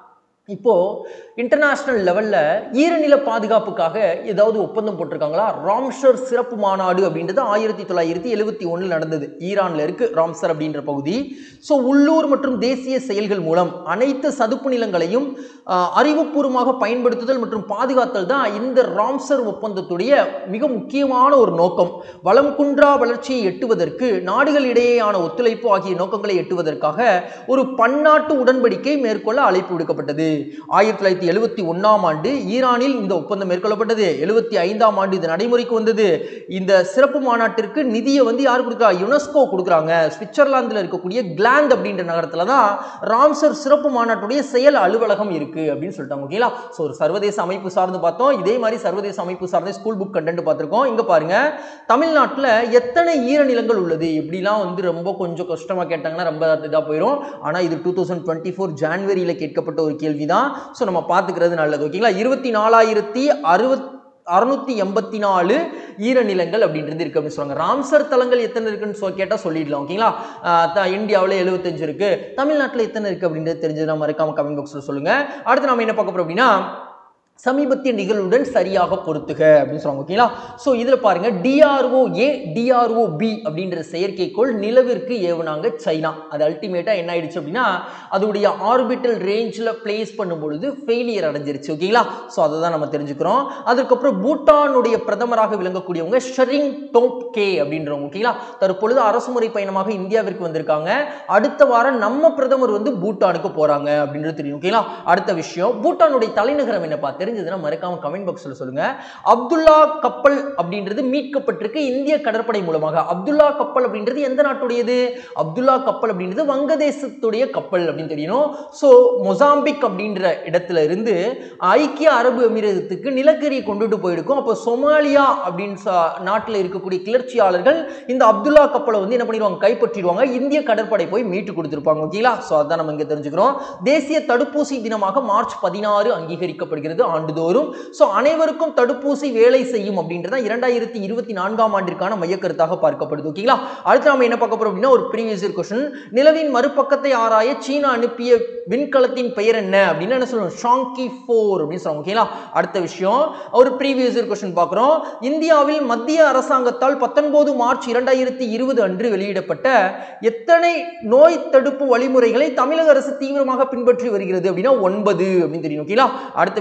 இப்போ இன்டர்நேஷனல் லெவல்ல ஈரநில பாதுகாப்புக்காக ஏதாவது ஒப்பந்தம் போட்டிருக்காங்களா ராம்சர் சிறப்பு மாநாடு அப்படின்றது ஆயிரத்தி தொள்ளாயிரத்தி எழுபத்தி ஒன்றில் நடந்தது ஈரான்ல இருக்கு ராம்சர் அப்படின்ற பகுதி ஸோ உள்ளூர் மற்றும் தேசிய செயல்கள் மூலம் அனைத்து சதுப்பு நிலங்களையும் ஆஹ், அறிவுபூர்வமாக பயன்படுத்துதல் மற்றும் பாதுகாத்தல் தான் இந்த ராம்சர் ஒப்பந்தத்துடைய மிக முக்கியமான ஒரு நோக்கம் வளம் குன்றா வளர்ச்சியை எட்டுவதற்கு நாடுகள் இடையேயான ஒத்துழைப்பு ஆகிய நோக்கங்களை எட்டுவதற்காக ஒரு பன்னாட்டு உடன்படிக்கை மேற்கொள்ள அழைப்பு விடுக்கப்பட்டது ஆயிரத்தி தொள்ளாயிரத்தி எழுபத்தி ஒன்றாம் ஆண்டு ஈரானில் இந்த ஒப்பந்தம் மேற்கொள்ளப்பட்டது எழுபத்தி ஐந்தாம் ஆண்டு இது நடைமுறைக்கு வந்தது இந்த சிறப்பு மாநாட்டிற்கு நிதியை வந்து யார் கொடுக்குறா யுனெஸ்கோ கொடுக்குறாங்க சுவிட்சர்லாந்தில் இருக்கக்கூடிய கிளாண்ட் அப்படின்ற நகரத்தில் தான் ராம்சர் சிறப்பு மாநாட்டுடைய செயல் அலுவலகம் இருக்கு அப்படின்னு சொல்லிட்டாங்க ஓகேங்களா ஸோ ஒரு சர்வதேச அமைப்பு சார்ந்து பார்த்தோம் இதே மாதிரி சர்வதேச அமைப்பு சார்ந்த ஸ்கூல் புக் கண்டென்ட் பார்த்துருக்கோம் இங்க பாருங்க தமிழ்நாட்டில் எத்தனை ஈரநிலங்கள் உள்ளது இப்படிலாம் வந்து ரொம்ப கொஞ்சம் கஷ்டமாக கேட்டாங்கன்னா ரொம்ப இதாக போயிடும் ஆனால் இது டூ தௌசண்ட் டுவெண்ட்டி ஃபோர் ஜான்வரியில் கேட்கப்பட்ட ஒரு கேள்வி தான் ஸோ நம்ம பார்த்துக்கிறது நல்லது ஓகேங்களா இருபத்தி நாலாயிரத்தி அறுபத் அறுநூத்தி எண்பத்தி நாலு ஈரநிலங்கள் அப்படின்றது இருக்கு அப்படின்னு சொல்லுவாங்க ராம்சர் தலங்கள் எத்தனை இருக்குன்னு சொல் கேட்டால் சொல்லிடலாம் ஓகேங்களா ஆஹ் த- இந்தியாவுல எழுபத்தஞ்சு இருக்கு தமிழ்நாட்டில் எத்தனை இருக்கு அப்படின்றது தெரிஞ்சதுன்னா மறக்காம கமெண்ட் பாக்ஸில் சொல்லுங்க அடுத்து நம்ம என்ன பார்க்க போறோம் அப்படின்னா சமீபத்திய நிகழ்வுடன் சரியாக பொருத்துக அப்படின்னு சொல்லுவாங்க ஓகேங்களா ஸோ இதில் பாருங்க டிஆர்ஓ ஏ டிஆர்ஓ பி அப்படின்ற செயற்கைக்கோள் நிலவிற்கு ஏவுனாங்க சைனா அது அல்டிமேட்டாக என்ன ஆயிடுச்சு அப்படின்னா அதோடைய ஆர்பிட்டல் ரேஞ்சில் பிளேஸ் பண்ணும் பொழுது ஃபெயிலியர் அடைஞ்சிருச்சு ஓகேங்களா ஸோ அதை தான் நம்ம தெரிஞ்சுக்கிறோம் அதுக்கப்புறம் பூட்டானுடைய பிரதமராக விளங்கக்கூடியவங்க ஷரிங் டோப் கே அப்படின்றவங்க ஓகேங்களா தற்பொழுது அரசுமுறை பயணமாக இந்தியாவிற்கு வந்திருக்காங்க அடுத்த வாரம் நம்ம பிரதமர் வந்து பூட்டானுக்கு போறாங்க அப்படின்றது தெரியும் ஓகேங்களா அடுத்த விஷயம் பூட்டானுடைய தலைநகரம் என்னப்பா தெரிஞ்சதுன்னா மறக்காம கமெண்ட் பாக்ஸ்ல சொல்லுங்க அப்துல்லா கப்பல் அப்படின்றது மீட்கப்பட்டிருக்கு இந்திய கடற்படை மூலமாக அப்துல்லா கப்பல் அப்படின்றது எந்த நாட்டுடையது அப்துல்லா கப்பல் அப்படின்றது வங்கதேசத்துடைய கப்பல் அப்படின்னு தெரியணும் ஸோ மொசாம்பிக் அப்படின்ற இடத்துல இருந்து ஐக்கிய அரபு அமீரகத்துக்கு நிலக்கரியை கொண்டுட்டு போயிருக்கும் அப்போ சொமாலியா அப்படின்னு ச- நாட்டில் இருக்கக்கூடிய கிளர்ச்சியாளர்கள் இந்த அப்துல்லா கப்பலை வந்து என்ன பண்ணிடுவாங்க கைப்பற்றிடுவாங்க இந்திய கடற்படை போய் மீட்டு கொடுத்துருப்பாங்க ஓகேங்களா ஸோ அதான் நம்ம இங்கே தெரிஞ்சுக்கிறோம் தேசிய தடுப்பூசி தினமாக மார்ச் பதினாறு அங்கீகரிக்கப்படுகிறது ஆண்டுதோறும் ஸோ அனைவருக்கும் தடுப்பூசி வேலை செய்யும் அப்படின்றத இரண்டாயிரத்தி இருபத்தி நான்காம் ஆண்டிற்கான மையக்கருத்தாக பார்க்கப்படுது ஓகேங்களா அடுத்து நாம என்ன பார்க்க போறோம் அப்படின்னா ஒரு ப்ரீவியஸ் இயர் கொஸ்டின் நிலவின் மறுபக்கத்தை ஆராய சீனா அனுப்பிய விண்கலத்தின் பெயர் என்ன அப்படின்னு என்ன சொல்லணும் ஷாங்கி ஃபோர் அப்படின்னு சொல்லுவாங்க ஓகேங்களா அடுத்த விஷயம் ஒரு ப்ரீவியஸ் இயர் கொஸ்டின் பார்க்குறோம் இந்தியாவில் மத்திய அரசாங்கத்தால் பத்தொன்பது மார்ச் இரண்டாயிரத்தி இருபது அன்று வெளியிடப்பட்ட எத்தனை நோய் தடுப்பு வழிமுறைகளை தமிழக அரசு தீவிரமாக பின்பற்றி வருகிறது அப்படின்னா ஒன்பது அப்படின்னு தெரியும் ஓகேங்களா அடுத்த விஷயம் பாருங்க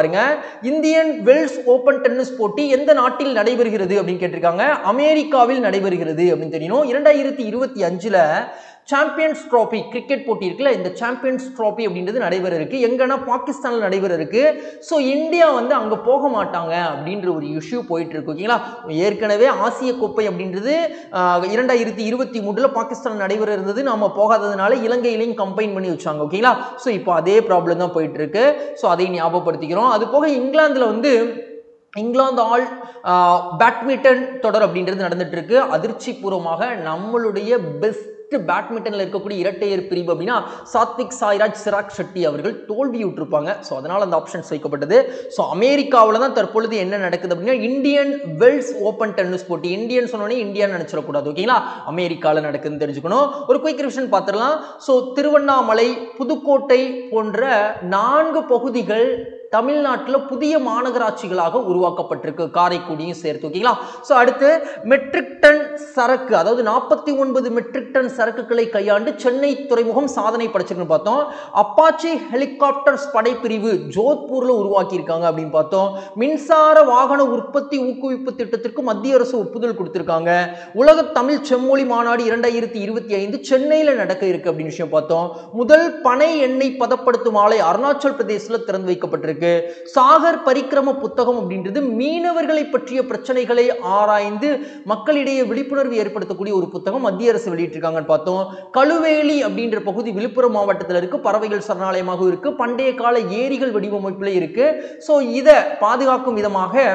பாருங்க இந்தியன் வெல்ஸ் ஓபன் டென்னிஸ் போட்டி எந்த நாட்டில் நடைபெறுகிறது அப்படின்னு கேட்டிருக்காங்க அமெரிக்காவில் நடைபெறுகிறது அப்படின்னு தெரியணும் இரண்டாயிரத்தி இருபத்தி அஞ்சுல சாம்பியன்ஸ் ட்ராஃபி கிரிக்கெட் போட்டி இருக்குல்ல இந்த சாம்பியன்ஸ் ட்ராஃபி அப்படின்றது நடைபெற இருக்கு எங்கன்னா பாகிஸ்தானில் நடைபெற இருக்கு ஸோ இந்தியா வந்து அங்கே போக மாட்டாங்க அப்படின்ற ஒரு இஷ்யூ போயிட்டு இருக்கு ஓகேங்களா ஏற்கனவே ஆசிய கோப்பை அப்படின்றது ஆஹ், இரண்டாயிரத்தி இருபத்தி மூணுல பாகிஸ்தான் நடைபெற இருந்தது நாம போகாததுனால இலங்கையிலையும் கம்பைன் பண்ணி வச்சாங்க ஓகேங்களா ஸோ இப்போ அதே ப்ராப்ளம் தான் போயிட்டு இருக்கு ஸோ அதை ஞாபகப்படுத்திக்கிறோம் அது போக இங்கிலாந்துல வந்து இங்கிலாந்து ஆல் பேட்மிண்டன் தொடர் அப்படின்றது நடந்துட்டு இருக்கு அதிர்ச்சி பூர்வமாக நம்மளுடைய பெஸ்ட் பேட்மிண்டன்ல இருக்கக்கூடிய இரட்டையர் பிரிவு அப்படின்னா சாத்விக் சாய்ராஜ் சிராக் ஷெட்டி அவர்கள் தோல்வி விட்டுருப்பாங்க ஸோ அதனால அந்த ஆப்ஷன்ஸ் வைக்கப்பட்டது ஸோ அமெரிக்காவில் தான் தற்பொழுது என்ன நடக்குது அப்படின்னா இந்தியன் வெல்ஸ் ஓப்பன் டென்னிஸ் போட்டி இந்தியன் சொன்னோடனே இந்தியான்னு நினைச்சிடக்கூடாது ஓகேங்களா அமெரிக்காவில் நடக்குதுன்னு தெரிஞ்சுக்கணும் ஒரு குயிக் ரிவிஷன் பார்த்துடலாம் ஸோ திருவண்ணாமலை புதுக்கோட்டை போன்ற நான்கு பகுதிகள் தமிழ்நாட்டில் புதிய மாநகராட்சிகளாக உருவாக்கப்பட்டிருக்கு காரைக்குடியும் சேர்த்து ஓகேங்களா ஸோ அடுத்து மெட்ரிக் டன் சரக்கு அதாவது நாற்பத்தி ஒன்பது மெட்ரிக் டன் சரக்குகளை கையாண்டு சென்னை துறைமுகம் சாதனை படைச்சிருக்குன்னு பார்த்தோம் அப்பாச்சி ஹெலிகாப்டர்ஸ் படைப்பிரிவு ஜோத்பூர்ல உருவாக்கியிருக்காங்க அப்படின்னு பார்த்தோம் மின்சார வாகன உற்பத்தி ஊக்குவிப்பு திட்டத்திற்கு மத்திய அரசு ஒப்புதல் கொடுத்திருக்காங்க உலக தமிழ் செம்மொழி மாநாடு இரண்டாயிரத்தி இருபத்தி ஐந்து சென்னையில் நடக்க இருக்கு அப்படின்னு விஷயம் பார்த்தோம் முதல் பனை எண்ணெய் பதப்படுத்தும் ஆலை அருணாச்சல் பிரதேசத்தில் திறந்து வைக்கப்பட்டிருக்கு சாகர் பரிக்கிரம புத்தகம் அப்படின்றது மீனவர்களை பற்றிய பிரச்சனைகளை ஆராய்ந்து மக்களிடையே விழிப்புணர்வு ஏற்படுத்தக்கூடிய ஒரு புத்தகம் மத்திய அரசு வெளியிட்டிருக்காங்கன்னு பார்த்தோம் கழுவேலி அப்படின்ற பகுதி விழுப்புரம் மாவட்டத்தில் இருக்கு பறவைகள் சரணாலயமாக இருக்கு பண்டைய கால ஏரிகள் வடிவமைப்பில் இருக்கு ஸோ இதை பாதுகாக்கும் விதமாக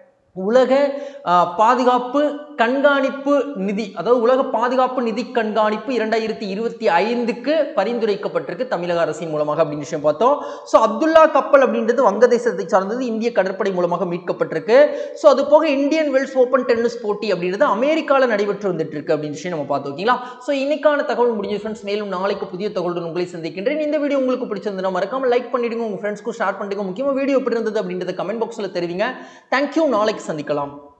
உலக ஆஹ், பாதுகாப்பு கண்காணிப்பு நிதி அதாவது உலக பாதுகாப்பு நிதி கண்காணிப்பு இரண்டாயிரத்தி இருபத்தி ஐந்துக்கு பரிந்துரைக்கப்பட்டிருக்கு தமிழக அரசின் மூலமாக அப்படின்னு விஷயம் பார்த்தோம் ஸோ அப்துல்லா கப்பல் அப்படின்றது வங்கதேசத்தை சார்ந்தது இந்திய கடற்படை மூலமாக மீட்கப்பட்டிருக்கு ஸோ அது போக இந்தியன் வெல்ஸ் ஓப்பன் டென்னிஸ் போட்டி அப்படின்றது அமெரிக்காவில் நடைபெற்று வந்துட்டு இருக்கு அப்படின்னு விஷயம் நம்ம பார்த்தோம் ஓகேங்களா ஸோ இன்னைக்கான தகவல் முடிஞ்ச ஃப்ரெண்ட்ஸ் மேலும் நாளைக்கு புதிய தகவலுடன் உங்களை சந்திக்கின்றேன் இந்த வீடியோ உங்களுக்கு பிடிச்சிருந்தா மறக்காம லைக் பண்ணிடுங்க உங்க ஃப்ரெண்ட்ஸ்க்கும் ஷேர் பண்ணிடுங்க முக்கியமாக வீடியோ எப்படி இருந்தது அப்படின்றத கமெண்ட் பாக்ஸில் தெரிவிங்க தேங்க்யூ நாளைக்கு சந்திக்கலாம்